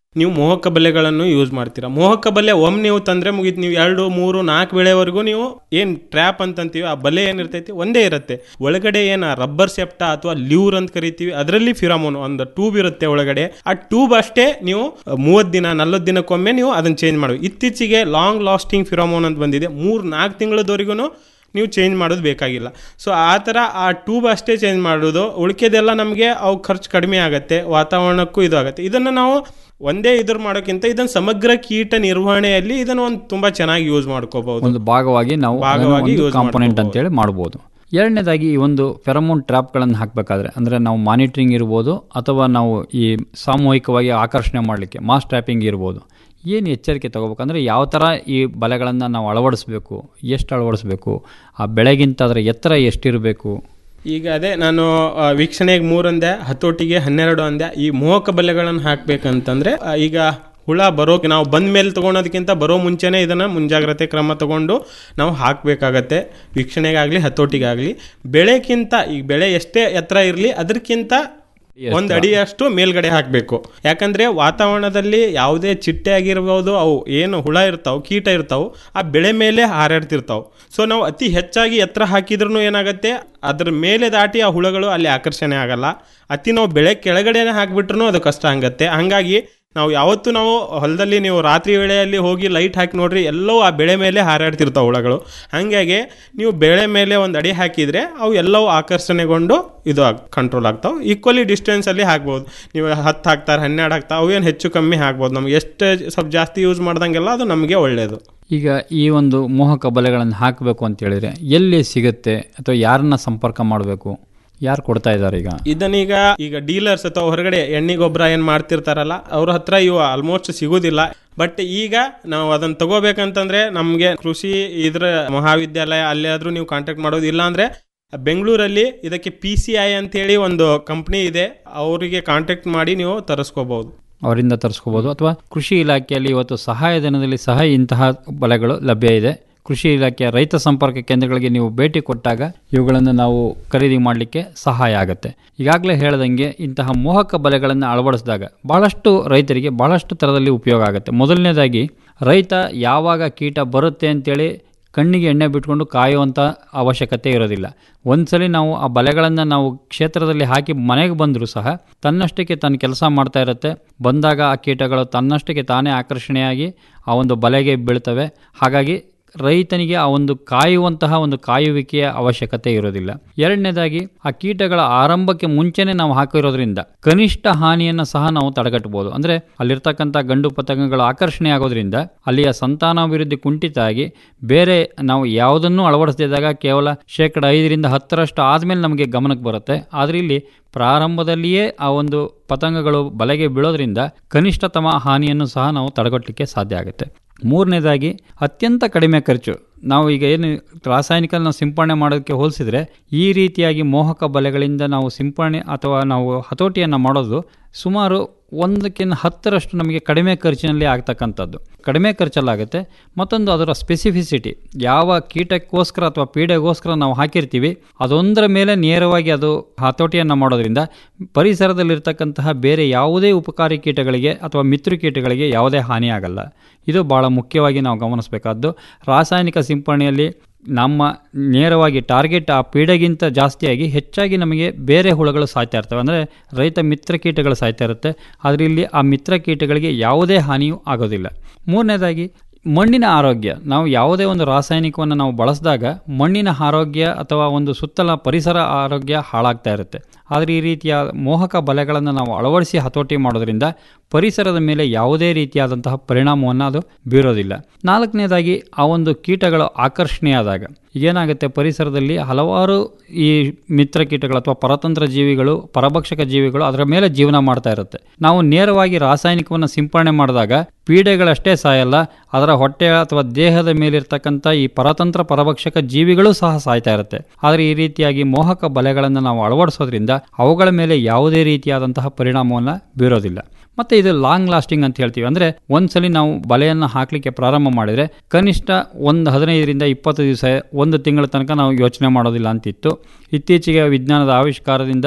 ನೀವು ಮೋಹಕ ಬಲೆಗಳನ್ನು ಯೂಸ್ ಮಾಡ್ತೀರಾ ಮೋಹಕ ಬಲೆ ಒಮ್ಮೆ ನೀವು ತಂದ್ರೆ ಮುಗೀತು ನೀವು ಎರಡು ಮೂರು ನಾಲ್ಕು ಬೆಳೆವರೆಗೂ ನೀವು ಏನ್ ಟ್ರ್ಯಾಪ್ ಅಂತಂತೀವಿ ಆ ಬಲೆ ಏನಿರ್ತೈತಿ ಒಂದೇ ಇರುತ್ತೆ ಒಳಗಡೆ ಏನ ರಬ್ಬರ್ ಸೆಪ್ಟ ಅಥವಾ ಲ್ಯೂರ್ ಅಂತ ಕರಿತೀವಿ ಅದರಲ್ಲಿ ಫಿರಾಮೋನ್ ಒಂದು ಟ್ಯೂಬ್ ಇರುತ್ತೆ ಒಳಗಡೆ ಆ ಟ್ಯೂಬ್ ಅಷ್ಟೇ ನೀವು ಮೂವತ್ತು ದಿನ ನಲ್ವತ್ತು ದಿನಕ್ಕೊಮ್ಮೆ ನೀವು ಅದನ್ನ ಚೇಂಜ್ ಮಾಡಬೇಕು ಇತ್ತೀಚೆಗೆ ಲಾಂಗ್ ಲಾಸ್ಟಿಂಗ್ ಫಿರಾಮೋನ್ ಅಂತ ಬಂದಿದೆ ಮೂರು ನಾಲ್ಕು ತಿಂಗಳದವರೆಗೂ ನೀವು ಚೇಂಜ್ ಮಾಡೋದು ಬೇಕಾಗಿಲ್ಲ ಸೊ ಆ ಥರ ಆ ಟ್ಯೂಬ್ ಅಷ್ಟೇ ಚೇಂಜ್ ಮಾಡೋದು ಉಳಿಕೆದೆಲ್ಲ ನಮಗೆ ಅವು ಖರ್ಚು ಕಡಿಮೆ ಆಗುತ್ತೆ ವಾತಾವರಣಕ್ಕೂ ಇದು ಆಗುತ್ತೆ ಇದನ್ನು ನಾವು ಒಂದೇ ಇದ್ರ ಮಾಡೋಕ್ಕಿಂತ ಇದನ್ನು ಸಮಗ್ರ ಕೀಟ ನಿರ್ವಹಣೆಯಲ್ಲಿ ಇದನ್ನು ಒಂದು ತುಂಬ ಚೆನ್ನಾಗಿ ಯೂಸ್ ಮಾಡ್ಕೋಬಹುದು ಒಂದು ಭಾಗವಾಗಿ ನಾವು ಭಾಗವಾಗಿ ಯೂಸ್ ಕಾಂಪೊನೆಂಟ್ ಅಂತೇಳಿ ಮಾಡ್ಬೋದು ಎರಡನೇದಾಗಿ ಈ ಒಂದು ಫೆರಮೋನ್ ಟ್ರ್ಯಾಪ್ಗಳನ್ನು ಹಾಕಬೇಕಾದ್ರೆ ಅಂದರೆ ನಾವು ಮಾನಿಟ್ರಿಂಗ್ ಇರ್ಬೋದು ಅಥವಾ ನಾವು ಈ ಸಾಮೂಹಿಕವಾಗಿ ಆಕರ್ಷಣೆ ಮಾಡಲಿಕ್ಕೆ ಮಾಸ್ ಟ್ರ್ಯಾಪಿಂಗ್ ಇರ್ಬೋದು ಏನು ಎಚ್ಚರಿಕೆ ತಗೋಬೇಕಂದ್ರೆ ಯಾವ ಥರ ಈ ಬಲೆಗಳನ್ನು ನಾವು ಅಳವಡಿಸ್ಬೇಕು ಎಷ್ಟು ಅಳವಡಿಸ್ಬೇಕು ಆ ಬೆಳೆಗಿಂತ ಅದರ ಎತ್ತರ ಎಷ್ಟಿರಬೇಕು ಈಗ ಅದೇ ನಾನು ಆ, ವೀಕ್ಷಣೆಗೆ ಮೂರಂದೆ ಹತೋಟಿಗೆ ಹನ್ನೆರಡು ಅಂದೆ ಈ ಮೋಹಕ ಬಲೆಗಳನ್ನು ಹಾಕ್ಬೇಕಂತಂದ್ರೆ ಆ, ಈಗ ಹುಳ ಬರೋಕೆ ನಾವು ಬಂದ ಮೇಲೆ ತೊಗೊಳೋದಕ್ಕಿಂತ ಬರೋ ಮುಂಚೆನೇ ಇದನ್ನು ಮುಂಜಾಗ್ರತೆ ಕ್ರಮ ತಗೊಂಡು ನಾವು ಹಾಕಬೇಕಾಗತ್ತೆ ವೀಕ್ಷಣೆಗಾಗಲಿ ಹತೋಟಿಗಾಗಲಿ ಬೆಳೆಕ್ಕಿಂತ ಈಗ ಬೆಳೆ ಎಷ್ಟೇ ಎತ್ತರ ಇರಲಿ ಅದಕ್ಕಿಂತ ಒಂದು ಅಡಿಯಷ್ಟು ಮೇಲ್ಗಡೆ ಹಾಕಬೇಕು ಯಾಕಂದ್ರೆ ವಾತಾವರಣದಲ್ಲಿ ಯಾವುದೇ ಚಿಟ್ಟೆ ಆಗಿರ್ಬೋದು ಅವು ಏನು ಹುಳ ಇರ್ತಾವೆ ಕೀಟ ಇರ್ತಾವೆ ಆ ಬೆಳೆ ಮೇಲೆ ಹಾರಾಡ್ತಿರ್ತಾವೆ ಸೊ ನಾವು ಅತಿ ಹೆಚ್ಚಾಗಿ ಎತ್ತರ ಹಾಕಿದ್ರೂ ಏನಾಗುತ್ತೆ ಅದ್ರ ಮೇಲೆ ದಾಟಿ ಆ ಹುಳಗಳು ಅಲ್ಲಿ ಆಕರ್ಷಣೆ ಆಗಲ್ಲ ಅತಿ ನಾವು ಬೆಳೆ ಕೆಳಗಡೆನೆ ಹಾಕಿಬಿಟ್ರು ಅದು ಕಷ್ಟ ಆಗತ್ತೆ ಹಂಗಾಗಿ ನಾವು ಯಾವತ್ತೂ ನಾವು ಹೊಲದಲ್ಲಿ ನೀವು ರಾತ್ರಿ ವೇಳೆಯಲ್ಲಿ ಹೋಗಿ ಲೈಟ್ ಹಾಕಿ ನೋಡ್ರಿ ಎಲ್ಲವೂ ಆ ಬೆಳೆ ಮೇಲೆ ಹಾರಾಡ್ತಿರ್ತಾವೆ ಹುಳಗಳು ಹಾಗಾಗಿ ನೀವು ಬೆಳೆ ಮೇಲೆ ಒಂದು ಅಡಿ ಹಾಕಿದರೆ ಅವು ಎಲ್ಲವೂ ಆಕರ್ಷಣೆಗೊಂಡು ಇದು ಕಂಟ್ರೋಲ್ ಆಗ್ತಾವೆ ಈಕ್ವಲಿ ಡಿಸ್ಟೆನ್ಸಲ್ಲಿ ಹಾಕ್ಬೋದು ನೀವು ಹತ್ತು ಹಾಕ್ತಾರೆ ಹನ್ನೆರಡು ಹಾಕ್ತಾರೆ ಅವು ಏನು ಹೆಚ್ಚು ಕಮ್ಮಿ ಹಾಕ್ಬೋದು ನಮ್ಗೆ ಎಷ್ಟು ಸ್ವಲ್ಪ ಜಾಸ್ತಿ ಯೂಸ್ ಮಾಡ್ದಂಗೆಲ್ಲ ಅದು ನಮಗೆ ಒಳ್ಳೆಯದು ಈಗ ಈ ಒಂದು ಮೋಹಕ ಬಲೆಗಳನ್ನು ಹಾಕಬೇಕು ಅಂತ ಹೇಳಿದ್ರೆ ಎಲ್ಲಿ ಸಿಗುತ್ತೆ ಅಥವಾ ಯಾರನ್ನ ಸಂಪರ್ಕ ಮಾಡಬೇಕು ಯಾರು ಕೊಡ್ತಾ ಇದ್ದಾರೆ ಈಗ ಇದನ್ನೀಗ ಈಗ ಡೀಲರ್ಸ್ ಅಥವಾ ಹೊರಗಡೆ ಎಣ್ಣೆ ಗೊಬ್ಬರ ಏನು ಮಾಡ್ತಿರ್ತಾರಲ್ಲ ಅವ್ರ ಹತ್ರ ಇವು ಆಲ್ಮೋಸ್ಟ್ ಸಿಗೋದಿಲ್ಲ ಬಟ್ ಈಗ ನಾವು ಅದನ್ನ ತಗೋಬೇಕಂತಂದ್ರೆ ನಮಗೆ ಕೃಷಿ ಇದ್ರ ಮಹಾವಿದ್ಯಾಲಯ ಅಲ್ಲಾದ್ರೂ ನೀವು ಕಾಂಟ್ಯಾಕ್ಟ್ ಮಾಡೋದು ಇಲ್ಲ ಅಂದ್ರೆ ಬೆಂಗಳೂರಲ್ಲಿ ಇದಕ್ಕೆ ಪಿ ಸಿ ಐ ಅಂತೇಳಿ ಒಂದು ಕಂಪ್ನಿ ಇದೆ ಅವರಿಗೆ ಕಾಂಟ್ಯಾಕ್ಟ್ ಮಾಡಿ ನೀವು ತರಿಸ್ಕೋಬಹುದು ಅವರಿಂದ ತರಿಸ್ಕೋಬೋದು ಅಥವಾ ಕೃಷಿ ಇಲಾಖೆಯಲ್ಲಿ ಇವತ್ತು ಸಹಾಯಧನದಲ್ಲಿ ಸಹ ಇಂತಹ ಬಲೆಗಳು ಲಭ್ಯ ಇದೆ ಕೃಷಿ ಇಲಾಖೆಯ ರೈತ ಸಂಪರ್ಕ ಕೇಂದ್ರಗಳಿಗೆ ನೀವು ಭೇಟಿ ಕೊಟ್ಟಾಗ ಇವುಗಳನ್ನು ನಾವು ಖರೀದಿ ಮಾಡಲಿಕ್ಕೆ ಸಹಾಯ ಆಗುತ್ತೆ ಈಗಾಗಲೇ ಹೇಳ್ದಂಗೆ ಇಂತಹ ಮೋಹಕ ಬಲೆಗಳನ್ನು ಅಳವಡಿಸಿದಾಗ ಬಹಳಷ್ಟು ರೈತರಿಗೆ ಬಹಳಷ್ಟು ಥರದಲ್ಲಿ ಉಪಯೋಗ ಆಗುತ್ತೆ ಮೊದಲನೇದಾಗಿ ರೈತ ಯಾವಾಗ ಕೀಟ ಬರುತ್ತೆ ಅಂತೇಳಿ ಕಣ್ಣಿಗೆ ಎಣ್ಣೆ ಬಿಟ್ಕೊಂಡು ಕಾಯುವಂಥ ಅವಶ್ಯಕತೆ ಇರೋದಿಲ್ಲ ಒಂದ್ಸಲಿ ನಾವು ಆ ಬಲೆಗಳನ್ನು ನಾವು ಕ್ಷೇತ್ರದಲ್ಲಿ ಹಾಕಿ ಮನೆಗೆ ಬಂದರೂ ಸಹ ತನ್ನಷ್ಟಕ್ಕೆ ತನ್ನ ಕೆಲಸ ಮಾಡ್ತಾ ಇರುತ್ತೆ ಬಂದಾಗ ಆ ಕೀಟಗಳು ತನ್ನಷ್ಟಕ್ಕೆ ತಾನೇ ಆಕರ್ಷಣೆಯಾಗಿ ಆ ಒಂದು ಬಲೆಗೆ ಬೀಳ್ತವೆ ಹಾಗಾಗಿ ರೈತನಿಗೆ ಆ ಒಂದು ಕಾಯುವಂತಹ ಒಂದು ಕಾಯುವಿಕೆಯ ಅವಶ್ಯಕತೆ ಇರೋದಿಲ್ಲ ಎರಡನೇದಾಗಿ ಆ ಕೀಟಗಳ ಆರಂಭಕ್ಕೆ ಮುಂಚೆನೆ ನಾವು ಹಾಕಿರೋದ್ರಿಂದ ಕನಿಷ್ಠ ಹಾನಿಯನ್ನು ಸಹ ನಾವು ತಡೆಗಟ್ಟಬಹುದು ಅಂದ್ರೆ ಅಲ್ಲಿರ್ತಕ್ಕಂಥ ಗಂಡು ಪತಂಗಗಳು ಆಕರ್ಷಣೆ ಆಗೋದ್ರಿಂದ ಅಲ್ಲಿಯ ಸಂತಾನಾಭಿವೃದ್ಧಿ ಕುಂಠಿತ ಆಗಿ ಬೇರೆ ನಾವು ಯಾವುದನ್ನು ಅಳವಡಿಸದಿದ್ದಾಗ ಕೇವಲ ಶೇಕಡ ಐದರಿಂದ ಹತ್ತರಷ್ಟು ಆದಮೇಲೆ ನಮಗೆ ಗಮನಕ್ಕೆ ಬರುತ್ತೆ ಆದರೆ ಇಲ್ಲಿ ಪ್ರಾರಂಭದಲ್ಲಿಯೇ ಆ ಒಂದು ಪತಂಗಗಳು ಬಲೆಗೆ ಬೀಳೋದ್ರಿಂದ ಕನಿಷ್ಠತಮ ಹಾನಿಯನ್ನು ಸಹ ನಾವು ತಡೆಗಟ್ಟಲಿಕ್ಕೆ ಸಾಧ್ಯ ಆಗುತ್ತೆ ಮೂರನೇದಾಗಿ ಅತ್ಯಂತ ಕಡಿಮೆ ಖರ್ಚು ನಾವು ಈಗ ಏನು ರಾಸಾಯನಿಕ ನಾವು ಸಿಂಪಡಣೆ ಮಾಡೋದಕ್ಕೆ ಹೋಲಿಸಿದ್ರೆ ಈ ರೀತಿಯಾಗಿ ಮೋಹಕ ಬಲೆಗಳಿಂದ ನಾವು ಸಿಂಪಡಣೆ ಅಥವಾ ನಾವು ಹತೋಟಿಯನ್ನು ಮಾಡೋದು ಸುಮಾರು ಒಂದಕ್ಕಿಂತ ಹತ್ತರಷ್ಟು ನಮಗೆ ಕಡಿಮೆ ಖರ್ಚಿನಲ್ಲಿ ಆಗ್ತಕ್ಕಂಥದ್ದು ಕಡಿಮೆ ಖರ್ಚಲ್ಲಾಗುತ್ತೆ ಮತ್ತೊಂದು ಅದರ ಸ್ಪೆಸಿಫಿಸಿಟಿ ಯಾವ ಕೀಟಕ್ಕೋಸ್ಕರ ಅಥವಾ ಪೀಡೆಗೋಸ್ಕರ ನಾವು ಹಾಕಿರ್ತೀವಿ ಅದೊಂದರ ಮೇಲೆ ನೇರವಾಗಿ ಅದು ಹತೋಟಿಯನ್ನು ಮಾಡೋದ್ರಿಂದ ಪರಿಸರದಲ್ಲಿರ್ತಕ್ಕಂತಹ ಬೇರೆ ಯಾವುದೇ ಉಪಕಾರಿ ಕೀಟಗಳಿಗೆ ಅಥವಾ ಮಿತ್ರ ಕೀಟಗಳಿಗೆ ಯಾವುದೇ ಹಾನಿ ಆಗಲ್ಲ ಇದು ಭಾಳ ಮುಖ್ಯವಾಗಿ ನಾವು ಗಮನಿಸಬೇಕಾದ್ದು ರಾಸಾಯನಿಕ ಸಿಂಪಡಣೆಯಲ್ಲಿ ನಮ್ಮ ನೇರವಾಗಿ ಟಾರ್ಗೆಟ್ ಆ ಪೀಡೆಗಿಂತ ಜಾಸ್ತಿಯಾಗಿ ಹೆಚ್ಚಾಗಿ ನಮಗೆ ಬೇರೆ ಹುಳುಗಳು ಸಾಯ್ತಾ ಇರ್ತವೆ ಅಂದರೆ ರೈತ ಮಿತ್ರ ಕೀಟಗಳು ಸಾಯ್ತಾ ಇರುತ್ತೆ ಆದರೆ ಇಲ್ಲಿ ಆ ಮಿತ್ರ ಕೀಟಗಳಿಗೆ ಯಾವುದೇ ಹಾನಿಯೂ ಆಗೋದಿಲ್ಲ ಮೂರನೇದಾಗಿ ಮಣ್ಣಿನ ಆರೋಗ್ಯ ನಾವು ಯಾವುದೇ ಒಂದು ರಾಸಾಯನಿಕವನ್ನು ನಾವು ಬಳಸಿದಾಗ ಮಣ್ಣಿನ ಆರೋಗ್ಯ ಅಥವಾ ಒಂದು ಸುತ್ತಲ ಪರಿಸರ ಆರೋಗ್ಯ ಹಾಳಾಗ್ತಾ ಇರುತ್ತೆ ಆದರೆ ಈ ರೀತಿಯ ಮೋಹಕ ಬಲೆಗಳನ್ನು ನಾವು ಅಳವಡಿಸಿ ಹತೋಟಿ ಮಾಡೋದ್ರಿಂದ ಪರಿಸರದ ಮೇಲೆ ಯಾವುದೇ ರೀತಿಯಾದಂತಹ ಪರಿಣಾಮವನ್ನು ಅದು ಬೀರೋದಿಲ್ಲ ನಾಲ್ಕನೇದಾಗಿ ಆ ಒಂದು ಕೀಟಗಳು ಆಕರ್ಷಣೆಯಾದಾಗ ಏನಾಗುತ್ತೆ ಪರಿಸರದಲ್ಲಿ ಹಲವಾರು ಈ ಮಿತ್ರ ಕೀಟಗಳು ಅಥವಾ ಪರತಂತ್ರ ಜೀವಿಗಳು ಪರಭಕ್ಷಕ ಜೀವಿಗಳು ಅದರ ಮೇಲೆ ಜೀವನ ಮಾಡ್ತಾ ಇರುತ್ತೆ ನಾವು ನೇರವಾಗಿ ರಾಸಾಯನಿಕವನ್ನು ಸಿಂಪಡಣೆ ಮಾಡಿದಾಗ ಪೀಡೆಗಳಷ್ಟೇ ಸಾಯಲ್ಲ ಅದರ ಹೊಟ್ಟೆ ಅಥವಾ ದೇಹದ ಮೇಲಿರ್ತಕ್ಕಂಥ ಈ ಪರತಂತ್ರ ಪರಭಕ್ಷಕ ಜೀವಿಗಳು ಸಹ ಸಾಯ್ತಾ ಇರುತ್ತೆ ಆದರೆ ಈ ರೀತಿಯಾಗಿ ಮೋಹಕ ಬಲೆಗಳನ್ನು ನಾವು ಅಳವಡಿಸೋದ್ರಿಂದ ಅವುಗಳ ಮೇಲೆ ಯಾವುದೇ ರೀತಿಯಾದಂತಹ ಪರಿಣಾಮವನ್ನು ಬೀರೋದಿಲ್ಲ ಮತ್ತೆ ಇದು ಲಾಂಗ್ ಲಾಸ್ಟಿಂಗ್ ಅಂತ ಹೇಳ್ತೀವಿ ಅಂದ್ರೆ ಒಂದ್ಸಲಿ ನಾವು ಬಲೆಯನ್ನು ಹಾಕಲಿಕ್ಕೆ ಪ್ರಾರಂಭ ಮಾಡಿದ್ರೆ ಕನಿಷ್ಠ ಒಂದು ಹದಿನೈದರಿಂದ ಇಪ್ಪತ್ತು ದಿವಸ ಒಂದು ತಿಂಗಳ ತನಕ ನಾವು ಯೋಚನೆ ಮಾಡೋದಿಲ್ಲ ಅಂತಿತ್ತು ಇತ್ತೀಚೆಗೆ ವಿಜ್ಞಾನದ ಆವಿಷ್ಕಾರದಿಂದ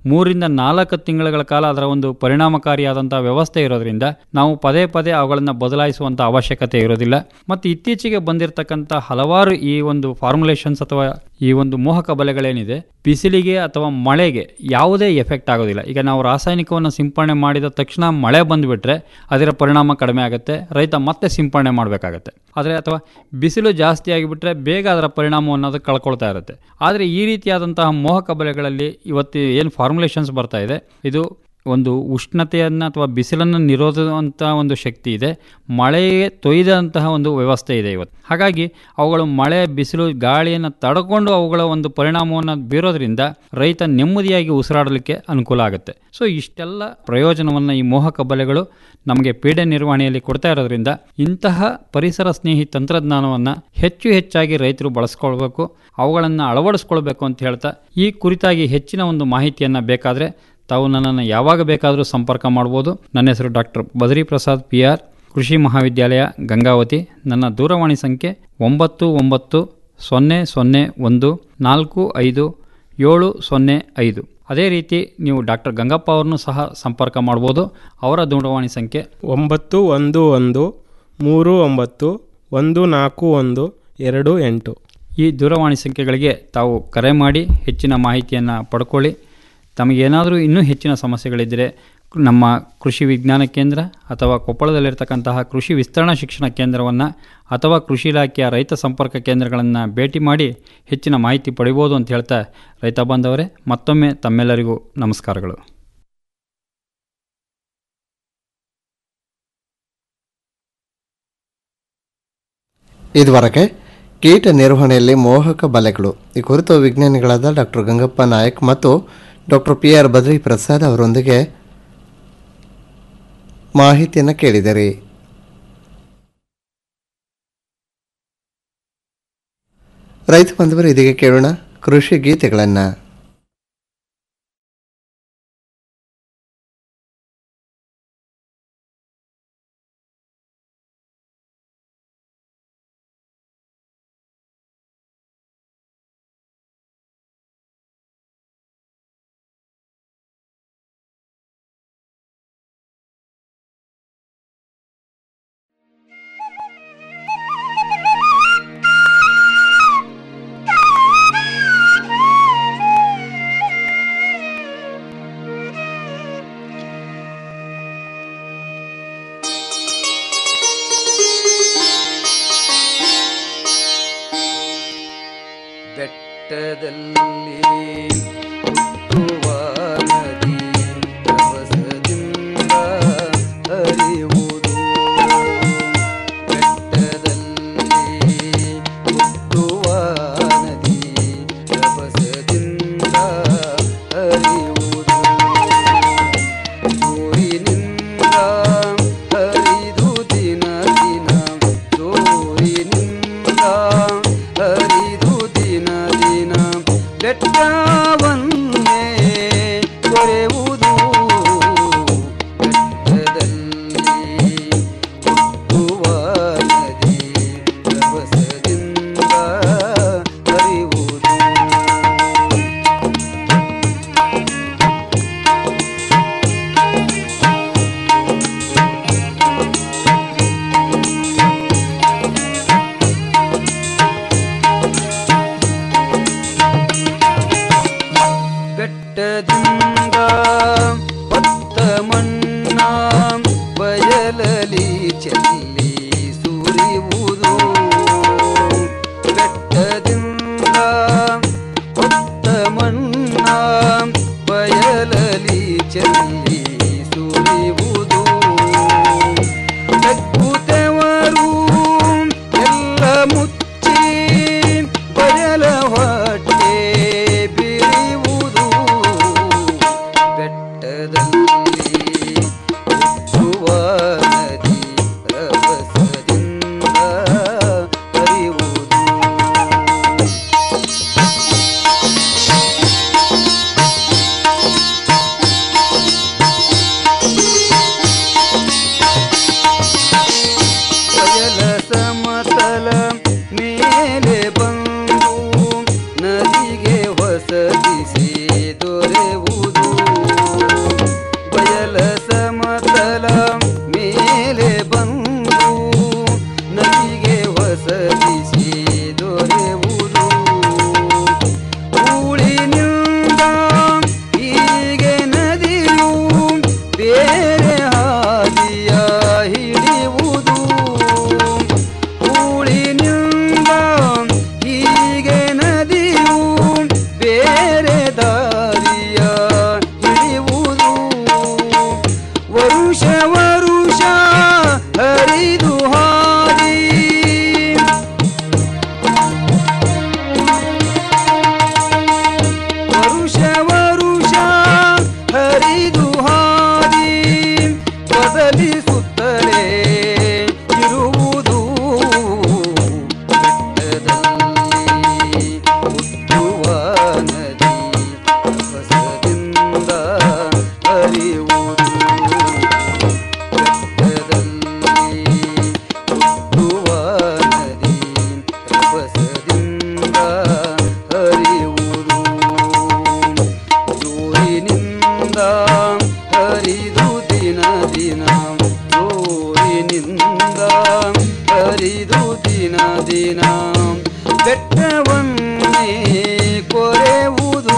ಮೂರಿಂದ ನಾಲ್ಕು ತಿಂಗಳ ಕಾಲ ಅದರ ಒಂದು ಪರಿಣಾಮಕಾರಿಯಾದಂಥ ವ್ಯವಸ್ಥೆ ಇರೋದ್ರಿಂದ ನಾವು ಪದೇ ಪದೇ ಅವುಗಳನ್ನು ಬದಲಾಯಿಸುವಂಥ ಅವಶ್ಯಕತೆ ಇರೋದಿಲ್ಲ ಮತ್ತು ಇತ್ತೀಚೆಗೆ ಬಂದಿರತಕ್ಕಂಥ ಹಲವಾರು ಈ ಒಂದು ಫಾರ್ಮುಲೇಷನ್ಸ್ ಅಥವಾ ಈ ಒಂದು ಮೋಹಕ ಬಲೆಗಳೇನಿದೆ ಬಿಸಿಲಿಗೆ ಅಥವಾ ಮಳೆಗೆ ಯಾವುದೇ ಎಫೆಕ್ಟ್ ಆಗೋದಿಲ್ಲ ಈಗ ನಾವು ರಾಸಾಯನಿಕವನ್ನು ಸಿಂಪಡಣೆ ಮಾಡಿದ ತಕ್ಷಣ ಮಳೆ ಬಂದುಬಿಟ್ರೆ ಅದರ ಪರಿಣಾಮ ಕಡಿಮೆ ಆಗುತ್ತೆ ರೈತ ಮತ್ತೆ ಸಿಂಪಡಣೆ ಮಾಡಬೇಕಾಗತ್ತೆ ಆದರೆ ಅಥವಾ ಬಿಸಿಲು ಜಾಸ್ತಿ ಆಗಿಬಿಟ್ರೆ ಬೇಗ ಅದರ ಪರಿಣಾಮವನ್ನು ಅದು ಕಳ್ಕೊಳ್ತಾ ಇರುತ್ತೆ ಆದರೆ ಈ ರೀತಿಯಾದಂತಹ ಮೋಹಕ ಬಲೆಗಳಲ್ಲಿ ಇವತ್ತು ಏನು ಫಾರ್ಮುಲೇಷನ್ಸ್ ಬರ್ತಾ ಇದೆ ಇದು ಒಂದು ಉಷ್ಣತೆಯನ್ನು ಅಥವಾ ಬಿಸಿಲನ್ನು ನಿರೋಧಿಸುವಂಥ ಒಂದು ಶಕ್ತಿ ಇದೆ ಮಳೆಗೆ ತೊಯ್ದಂತಹ ಒಂದು ವ್ಯವಸ್ಥೆ ಇದೆ ಇವತ್ತು ಹಾಗಾಗಿ ಅವುಗಳು ಮಳೆ ಬಿಸಿಲು ಗಾಳಿಯನ್ನು ತಡ್ಕೊಂಡು ಅವುಗಳ ಒಂದು ಪರಿಣಾಮವನ್ನು ಬೀರೋದ್ರಿಂದ ರೈತ ನೆಮ್ಮದಿಯಾಗಿ ಉಸಿರಾಡಲಿಕ್ಕೆ ಅನುಕೂಲ ಆಗುತ್ತೆ ಸೊ ಇಷ್ಟೆಲ್ಲ ಪ್ರಯೋಜನವನ್ನು ಈ ಮೋಹಕ ಬಲೆಗಳು ನಮಗೆ ಪೀಡೆ ನಿರ್ವಹಣೆಯಲ್ಲಿ ಕೊಡ್ತಾ ಇರೋದ್ರಿಂದ ಇಂತಹ ಪರಿಸರ ಸ್ನೇಹಿ ತಂತ್ರಜ್ಞಾನವನ್ನು ಹೆಚ್ಚು ಹೆಚ್ಚಾಗಿ ರೈತರು ಬಳಸ್ಕೊಳ್ಬೇಕು ಅವುಗಳನ್ನು ಅಳವಡಿಸ್ಕೊಳ್ಬೇಕು ಅಂತ ಹೇಳ್ತಾ ಈ ಕುರಿತಾಗಿ ಹೆಚ್ಚಿನ ಒಂದು ಮಾಹಿತಿಯನ್ನು ಬೇಕಾದರೆ ತಾವು ನನ್ನನ್ನು ಯಾವಾಗ ಬೇಕಾದರೂ ಸಂಪರ್ಕ ಮಾಡ್ಬೋದು ನನ್ನ ಹೆಸರು doctor Badri Prasad P R ಕೃಷಿ ಮಹಾವಿದ್ಯಾಲಯ ಗಂಗಾವತಿ ನನ್ನ ದೂರವಾಣಿ ಸಂಖ್ಯೆ ಒಂಬತ್ತು ಒಂಬತ್ತು ಸೊನ್ನೆ ಸೊನ್ನೆ ಒಂದು ನಾಲ್ಕು ಐದು ಏಳು ಸೊನ್ನೆ ಐದು ಅದೇ ರೀತಿ ನೀವು ಡಾಕ್ಟರ್ ಗಂಗಪ್ಪ ಅವ್ರನ್ನೂ ಸಹ ಸಂಪರ್ಕ ಮಾಡ್ಬೋದು ಅವರ ದೂರವಾಣಿ ಸಂಖ್ಯೆ ಒಂಬತ್ತು ಒಂದು ಒಂದು ಮೂರು ಒಂಬತ್ತು ಒಂದು ನಾಲ್ಕು ಒಂದು ಎರಡು ಎಂಟು ಈ ದೂರವಾಣಿ ಸಂಖ್ಯೆಗಳಿಗೆ ತಾವು ಕರೆ ಮಾಡಿ ಹೆಚ್ಚಿನ ಮಾಹಿತಿಯನ್ನು ಪಡ್ಕೊಳ್ಳಿ ತಮಗೇನಾದರೂ ಇನ್ನೂ ಹೆಚ್ಚಿನ ಸಮಸ್ಯೆಗಳಿದ್ದರೆ ನಮ್ಮ ಕೃಷಿ ವಿಜ್ಞಾನ ಕೇಂದ್ರ ಅಥವಾ ಕೊಪ್ಪಳದಲ್ಲಿರ್ತಕ್ಕಂತಹ ಕೃಷಿ ವಿಸ್ತರಣಾ ಶಿಕ್ಷಣ ಕೇಂದ್ರವನ್ನು ಅಥವಾ ಕೃಷಿ ಇಲಾಖೆಯ ರೈತ ಸಂಪರ್ಕ ಕೇಂದ್ರಗಳನ್ನು ಭೇಟಿ ಮಾಡಿ ಹೆಚ್ಚಿನ ಮಾಹಿತಿ ಪಡಿಬೋದು ಅಂತ ಹೇಳ್ತಾ ರೈತ ಬಾಂಧವರೇ ಮತ್ತೊಮ್ಮೆ ತಮ್ಮೆಲ್ಲರಿಗೂ ನಮಸ್ಕಾರಗಳು ಇದುವರೆಗೆ ಕೀಟ ನಿರ್ವಹಣೆಯಲ್ಲಿ ಮೋಹಕ ಬಲೆಗಳು ಈ ಕುರಿತು ವಿಜ್ಞಾನಿಗಳಾದ ಡಾಕ್ಟರ್ ಗಂಗಪ್ಪ ನಾಯಕ್ ಮತ್ತು doctor P R Badri Prasad ಅವರೊಂದಿಗೆ ಮಾಹಿತಿಯನ್ನು ಕೇಳಿದಿರಿ ರೈತ ಬಂಧುವರು ಇದೀಗ ಕೇಳೋಣ ಕೃಷಿ ಗೀತೆಗಳನ್ನು ಬೆಟ್ಟದಲ್ಲಿ ಹುಟ್ಟುವ ನದಿ ರಭಸದಿಂದ ಹರಿಯುವುದು ಬೆಟ್ಟದಲ್ಲಿ ಹುಟ್ಟುವ ನದಿ ರಭಸದಿಂದ ಹರಿಯುವುದು ಸೂರಿನಿಂದ ಹರಿದು ದಿನ ದಿನ ಸೂರಿನಿಂದ ಹರಿದು ದಿನ ದಿನ ಬೆಟ್ಟವನ್ನೇ ಕೊರೆಯುವುದು ಬೆಟ್ಟದಲ್ಲಿ ಹುಟ್ಟುವ ನದಿ ರಭಸದಿಂದ ಹರಿಯುವುದು ಬೆಟ್ಟದಿಂದ ಹೊತ್ತ ಮಣ್ಣ ಬಯಲಲಿ ಚೆಲ್ಲಿ ಸುರಿಯುವುದು ಬೆಟ್ಟದಿಂದ ಹೊತ್ತ ಮಣ್ಣ ಬಯಲಲಿ ಚೆಲ್ಲಿ ಸುರಿಯುವುದು ತಗ್ಗುತ್ತವರು ಎಲ್ಲ ಮುಚ್ಚಿ ಬಯಲ ಹೊಟ್ಟೆ ಬಿರಿಯುವುದು ಬೆಟ್ಟದಲ್ಲಿ ಹುಟ್ಟುವ ನದಿ ರಭಸದಿಂದ ಹರಿದು ದಿನ ದಿನ ಬೆಟ್ಟವನ್ನೇ ಕೊರೆಯುವುದು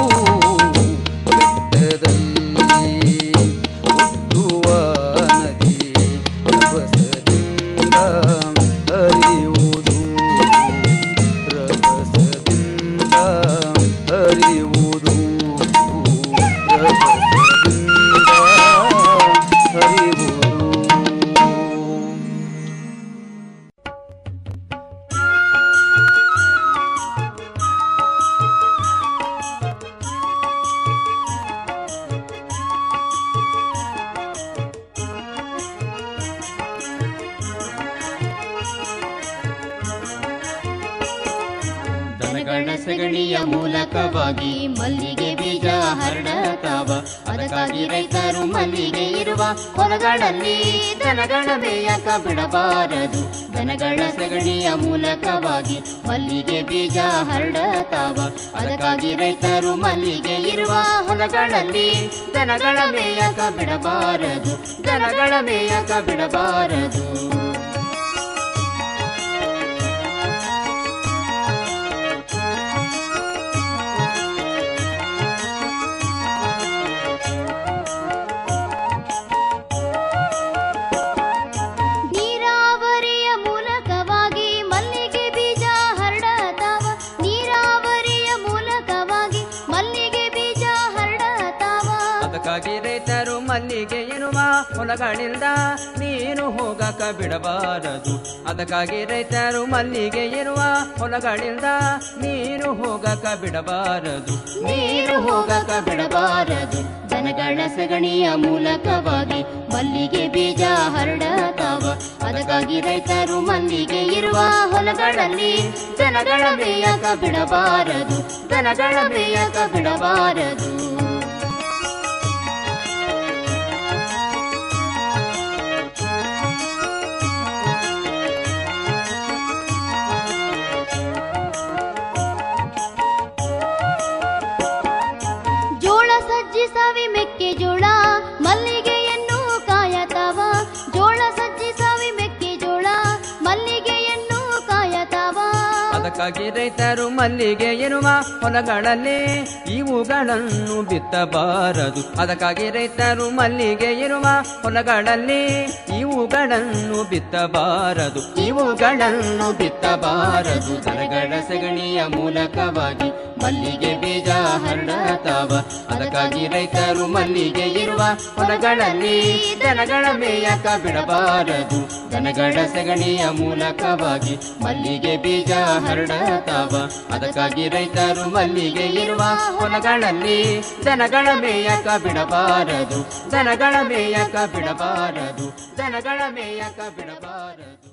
ಬೆಟ್ಟದಲ್ಲಿ ಹುಟ್ಟುವ ನದಿ ರಭಸದಿಂದ ಹರಿಯುವುದು ರಭಸದಿಂದ ಹರಿಯುವುದು ರಭಸದಿಂದ ಹರಿಯುವುದು ದನಗಳ ಸಗಣಿಯ ಮೂಲಕವಾಗಿ ಮಲ್ಲಿಗೆ ಬೀಜ ಹರಡತಾವ ಅದಕ್ಕಾಗಿ ರೈತರು ಮಲ್ಲಿಗೆ ಇರುವ ಹೊಲಗಳಲ್ಲಿ ದನಗಳ ಮೇಯಕ ಬಿಡಬಾರದು ದನಗಳ ಸಗಣಿಯ ಮೂಲಕವಾಗಿ ಮಲ್ಲಿಗೆ ಬೀಜ ಹರಡತಾವ ಅದಕ್ಕಾಗಿ ರೈತರು ಮಲ್ಲಿಗೆ ಇರುವ ಹೊಲಗಳಲ್ಲಿ ದನಗಳ ಮೇಯಕ ಬಿಡಬಾರದು ದನಗಳ ಮೇಯಕ ಬಿಡಬಾರದು ನೀರಾವರಿಯ ಮೂಲಕವಾಗಿ ಮಲ್ಲಿಗೆ ಬೀಜ ಹರಡತಾವ ನೀರಾವರಿಯ ಮೂಲಕವಾಗಿ ಮಲ್ಲಿಗೆ ಬೀಜ ಹರಡತಾವ ಅದಕ್ಕಾಗಿ ರೈತರು ಮಲ್ಲಿಗೆ ಇರುವ ಹೊಲಗಳಿಂದ ನೀರು ಹೋಗಕ ಬಿಡಬಾರದು ಅದಕ್ಕಾಗಿ ರೈತರು ಮಲ್ಲಿಗೆ ಇರುವ ಹೊಲಗಳಿಂದ ನೀರು ಹೋಗಕ ಬಿಡಬಾರದು ನೀರು ಹೋಗಕ ಬಿಡಬಾರದು ದನಗಳ ಸಗಣಿಯ ಮೂಲಕವಾಗಿ ಮಲ್ಲಿಗೆ ಬೀಜ ಹರಡತಾವ ಅದಕ್ಕಾಗಿ ರೈತರು ಮಲ್ಲಿಗೆ ಇರುವ ಹೊಲಗಳಲ್ಲಿ ದನಗಳ ಮೇಯಕ ಬಿಡಬಾರದು ದನಗಳ ಮೇಯಕ ಬಿಡಬಾರದು ಜೋಳ ಸಜ್ಜಿ ಸಾವಿ ಮೆಕ್ಕೆಜೋಳ ಮಲ್ಲಿಗೆಯನ್ನು ಕಾಯತಾವ ಜೋಳ ಸಜ್ಜಿ ಸಾವಿ ಮೆಕ್ಕೆಜೋಳ ಮಲ್ಲಿಗೆಯನ್ನು ಕಾಯತಾವ ಅದಕ್ಕಾಗಿ ರೈತರು ಮಲ್ಲಿಗೆ ಇರುವ ಹೊಲಗಳಲ್ಲಿ ಇವುಗಳನ್ನು ಬಿತ್ತಬಾರದು ಅದಕ್ಕಾಗಿ ರೈತರು ಮಲ್ಲಿಗೆ ಇರುವ ಹೊಲಗಳಲ್ಲಿ ಇವುಗಳನ್ನು ಬಿತ್ತಬಾರದು ಇವುಗಳನ್ನು ಬಿತ್ತಬಾರದು ದನಗಳ ಸಗಣಿಯ ಮೂಲಕವಾಗಿ ಮಲ್ಲಿಗೆ ಬೀಜ ಹರಡತಾವ ಅದಕ್ಕಾಗಿ ರೈತರು ಮಲ್ಲಿಗೆ ಇರುವ ಹೊಲಗಳಲ್ಲಿ ದನಗಳ ಮೇಯಕ ಬಿಡಬಾರದು ದನಗಳ ಸಗಣಿಯ ಮೂಲಕವಾಗಿ ಮಲ್ಲಿಗೆ ಬೀಜ ಹರಡತಾವ ಅದಕ್ಕಾಗಿ ರೈತರು ಮಲ್ಲಿಗೆ ಇರುವ ಹೊಲಗಳಲ್ಲಿ ದನಗಳ ಮೇಯಕ ಬಿಡಬಾರದು ದನಗಳ ಮೇಯಕ ಬಿಡಬಾರದು ದನಗಳ ಮೇಯಕ ಬಿಡಬಾರದು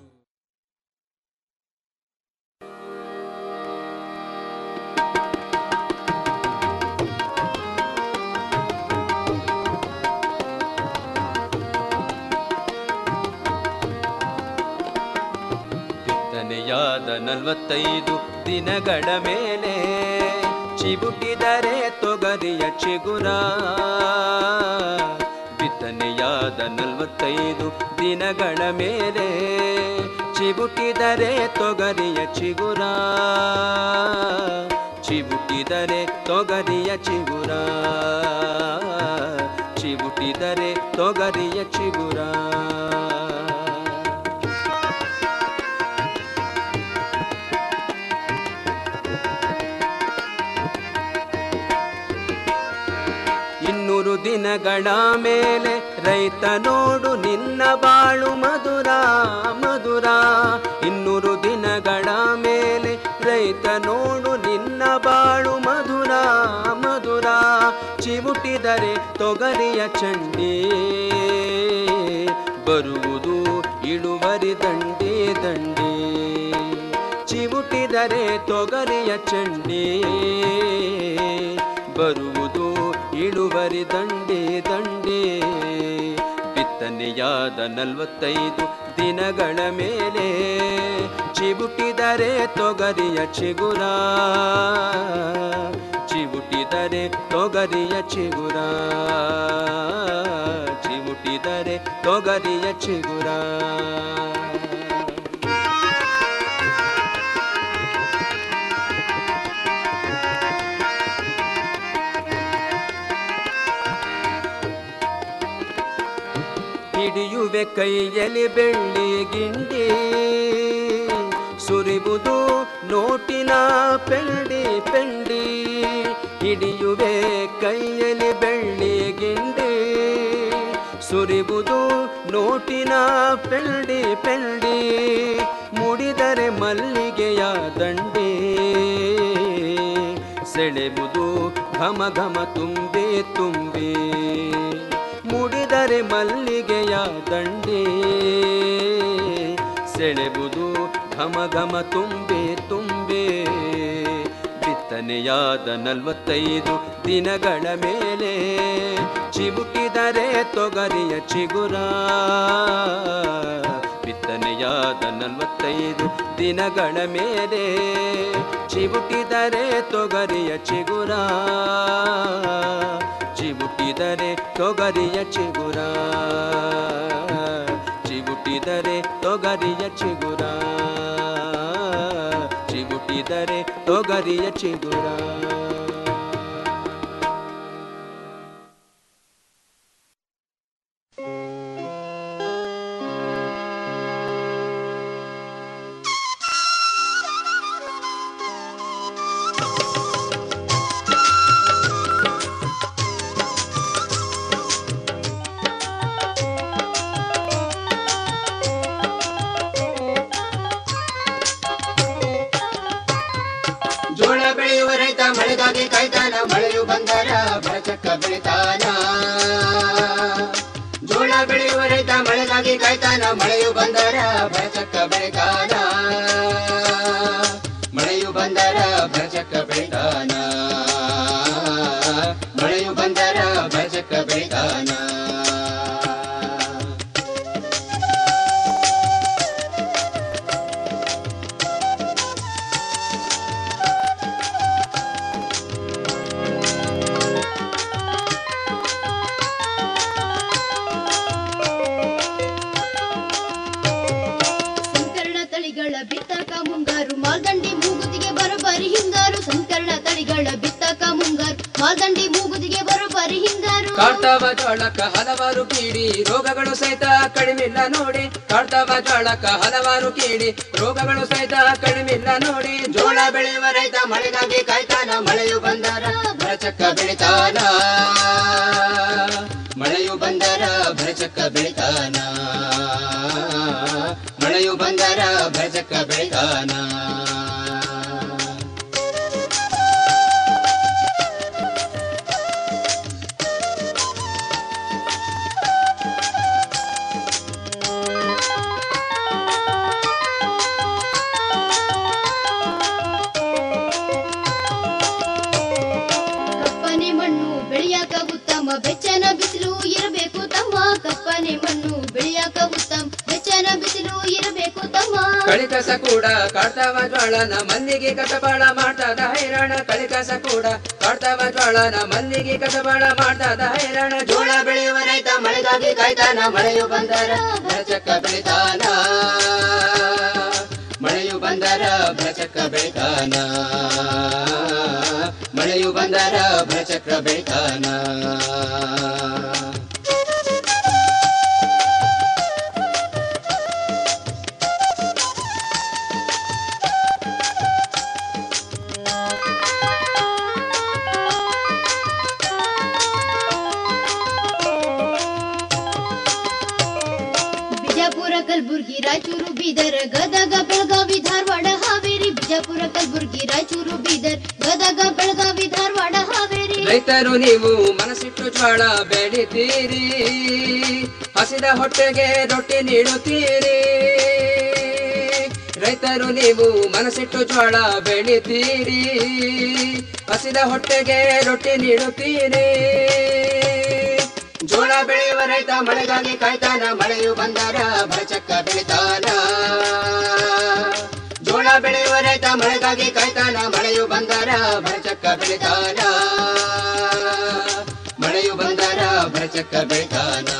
ಬಿತ್ತನೆಯಾದ ನಲವತ್ತೈದು ದಿನಗಳ ಮೇಲೆ ಚಿಬುಟಿದರೆ ತೊಗರಿಯ ಚಿಗುರ ಬಿತ್ತನೆಯಾದ ನಲವತ್ತೈದು ದಿನಗಳ ಮೇಲೆ ಚಿಬುಟಿದರೆ ತೊಗರಿಯ ಚಿಗುರ ಚಿಬುಟಿದರೆ ತೊಗರಿಯ ಚಿಗುರ ಚಿಬುಟಿದರೆ ತೊಗರಿಯ ಚಿಗುರ ಇನ್ನೂರು ದಿನಗಳ ಮೇಲೆ ರೈತ ನೋಡು ನಿನ್ನ ಬಾಳು ಮಧುರ ಮಧುರ ಇನ್ನೂರು ದಿನಗಳ ಮೇಲೆ ರೈತ ನೋಡು ನಿನ್ನ ಬಾಳು ಮಧುರ ಮಧುರ ಚಿವುಟಿದರೆ ತೊಗರಿಯ ಚಂಡಿ ಬರುವುದು ಇಳುವರಿ ದಂಡಿ ದಂಡಿ ಚಿವುಟಿದರೆ ತೊಗರಿಯ ಚಂಡಿ ಬರುವುದು ಇಳುವರಿ ದಂಡಿ ದಂಡಿ ಬಿತ್ತನೆಯಾದ ನಲವತ್ತೈದು ದಿನಗಳ ಮೇಲೆ ಚಿಬುಟಿದರೆ ತೊಗರಿಯ ಚಿಗುರ ಚಿಬುಟಿದರೆ ತೊಗರಿಯ ಚಿಗುರ ಚಿಬುಟಿದರೆ ತೊಗರಿಯ ಚಿಗುರ ಹಿಡಿಯುವೆ ಕೈಯಲ್ಲಿ ಬೆಳ್ಳಿ ಗಿಂಡಿ ಸುರಿಬುದು ನೋಟಿನ ಪೆಂಡಿ ಪೆಂಡಿ ಹಿಡಿಯುವೆ ಕೈಯಲ್ಲಿ ಬೆಳ್ಳಿ ಗಿಂಡಿ ಸುರಿಬುದು ನೋಟಿನ ಪೆಂಡಿ ಪೆಂಡಿ ಮುಡಿದರೆ ಮಲ್ಲಿಗೆಯ ದಂಡಿ ಸೆಳೆಬುದು ಘಮ ಘಮ ತುಂಬಿ ತುಂಬಿ ಮುಡಿದರೆ ಮಲ್ಲಿಗೆಯ ದಂಡಿ ಸೆಳೆಬುದು ಘಮ ಘಮ ತುಂಬಿ ತುಂಬಿ ಬಿತ್ತನೆಯಾದ ನಲವತ್ತೈದು ದಿನಗಳ ಮೇಲೆ ಚಿಬುಕಿದರೆ ತೊಗರಿಯ ಚಿಗುರ ಬಿತ್ತನೆಯಾದ ನಲವತ್ತೈದು ದಿನಗಳ ಮೇಲೆ ಚಿಬುಕಿದರೆ ತೊಗರಿಯ ಚಿಗುರ ಚಿಬುಕಿದರೆ ತೊಗರಿಯ ಚಿಗುರ ಚಿಬುಟಿದರೆ ತೊಗರಿಯ ಚಿಗುರ ಚಿಬುಟಿದರೆ ತೊಗರಿಯ ಚಿಗುರ ಜೋಳ ಬೆಳೆಯುವ ರೈತ ಮಳೆಗಾಗಿ ಕಾಯ್ತಾನ ಮಳೆಯು ಬಂದರ ಬರಚಕ್ಕ ಬೆಳಿತಾನ ಜೋಳ ಬೆಳೆಯುವ ರೈತ ಮಳೆಗಾಗಿ ಕಾಯ್ತಾನ ಮಳೆಯು ಬಂದರ ಬರಚಕ್ಕ ಬೆಳಿತಾನ ಮಳೆಯು ಬಂದರ ಬರಚಕ್ಕ ಬೆಳಿತಾನ ಮಳೆಯು ಬಂದರ ಬರಚಕ್ಕ ಬೆಳಿತಾನ ಸಂಕರಣ ತಳಿಗಳ ಬಿತ್ತಕ ಮುಂಗಾರು ಮಾಲ್ದಂಡಿ ಮೂಗುದಿಗೆ ಬರೋಬ್ಬರಿ ಹಿಂಗಾರು ಸಂಕರಣ ತಳಿಗಳ ಬಿತ್ತಕ ಮುಂಗಾರು ಮಾಲ್ದಂಡಿ ಮೂಗುದಿಗೆ ಬರೋಬ್ಬರಿ ಹಿಂಗಾರು ಕಾಡ್ತಾವ ಜೋಳಕ್ಕ ಹಲವಾರು ಕೀಡಿ ರೋಗಗಳು ಸಹಿತ ಕಡಿಮಿಲ್ಲ ನೋಡಿ ಕಾಡ್ತಾವ ಜೋಳಕ್ಕ ಹಲವಾರು ಕೀಡಿ ರೋಗಗಳು ಸಹಿತ ಕಡಿಮಿಲ್ಲ ನೋಡಿ ಜೋಳ ಬೆಳೆಯುವ ರೈತ ಮಳೆಗಾಗಿ ಕಾಯ್ತಾನ ಮಳೆಯು ಬಂದರ ಭರಚಕ್ಕ ಬೆಳಿತಾನ ಮಳೆಯು ಬಂದರ ಭರಚಕ್ಕ ಬೆಳಿತಾನ ಮಳೆಯು ಬಂದರ ಭರಚಕ್ಕ ಬೆಳಿತಾನ ಕಪ್ಪನೆ ಮಣ್ಣು ಬೆಳೆಯಾಕ ಉತ್ತಮ ಬೆಚ್ಚನ ಬಿಸಿಲು ಇರಬೇಕು ತಮ್ಮ ಕಪ್ಪನೆ ಮಣ್ಣು ಬೆಳೆಯಾಕ ಉತ್ತಮ ಬೆಚ್ಚನ ಬಿಸಿಲು ಇರಬೇಕು ತಮ್ಮ ಕಳಿಕಸ ಕೂಡ ಕಾಡ್ತಾವ ಜ್ವಾಳನ ಮಲ್ಲಿಗೆ ಕಸಬಾಳ ಮಾಡ್ತದ ಹೈರಾಣ ಕಳಿಕಸ ಕೂಡ ಕಾಡ್ತಾವ ಜ್ವಾಳನ ಮಲ್ಲಿಗೆ ಕಸಬಾಳ ಮಾಡ್ತದ ಹೈರಾಣ ಜೋಳ ಬೆಳೆಯುವ ರೈತ ಮಳೆಗಾಗಿ ಕಾಯ್ತಾನ ಮಳೆಯು ಬಂದರ ಭರಚಕ್ಕ ಬೆಳಿತಾನ ಮಳೆಯು ಬಂದರ ಭರಚಕ್ಕ ಬೆಳಿತಾನ ಮಳೆಯು ಬಂದರ ಭರಚಕ್ರ ಬೆಳಿತಾನ ಬಿಜಾಪುರ ಕಲಬುರ್ಗಿ ರಾಯಚೂರು ಬೀದರ್ ಗದಗ ಬೆಳಗಾವಿ ಧಾರವಾಡ ಹಾವೇರಿ ಬಿಜಾಪುರ ಕಲಬುರ್ಗಿ ರಾಯಚೂರು ಬೀದರ್ ಗದಗ ಬೆಳಗಾವಿ ಧಾರವಾಡ ಹಾವೇರಿ ರೈತರು ನೀವು ಮನಸ್ಸಿಟ್ಟು ಜ್ವಾಳ ಬೆಳಿತೀರಿ ಹಸಿದ ಹೊಟ್ಟೆಗೆ ರೊಟ್ಟಿ ನೀಡುತ್ತೀರಿ ರೈತರು ನೀವು ಮನಸ್ಸಿಟ್ಟು ಜ್ವಾಳ ಬೆಳಿತೀರಿ ಹಸಿದ ಹೊಟ್ಟೆಗೆ ರೊಟ್ಟಿ ನೀಡುತ್ತೀರಿ ಜೋಳ ಬೆಳೆಯುವ ರೈತ ಮಳೆಗಾಗಿ ಕಾಯ್ತಾನ ಮಳೆಯು ಬಂದರ ಭರಚಕ್ಕ ಬೆಳಿತಾನ ಜೋಳ ಬೆಳೆಯುವ ರೈತ ಮಳೆಗಾಗಿ ಕಾಯ್ತಾನ ಮಳೆಯು ಬಂದರ ಭರಚಕ್ಕ ಬೆಳಿತಾನ ಮಳೆಯು ಬಂದರ ಭರಚಕ್ಕ ಬೆಳಿತಾನ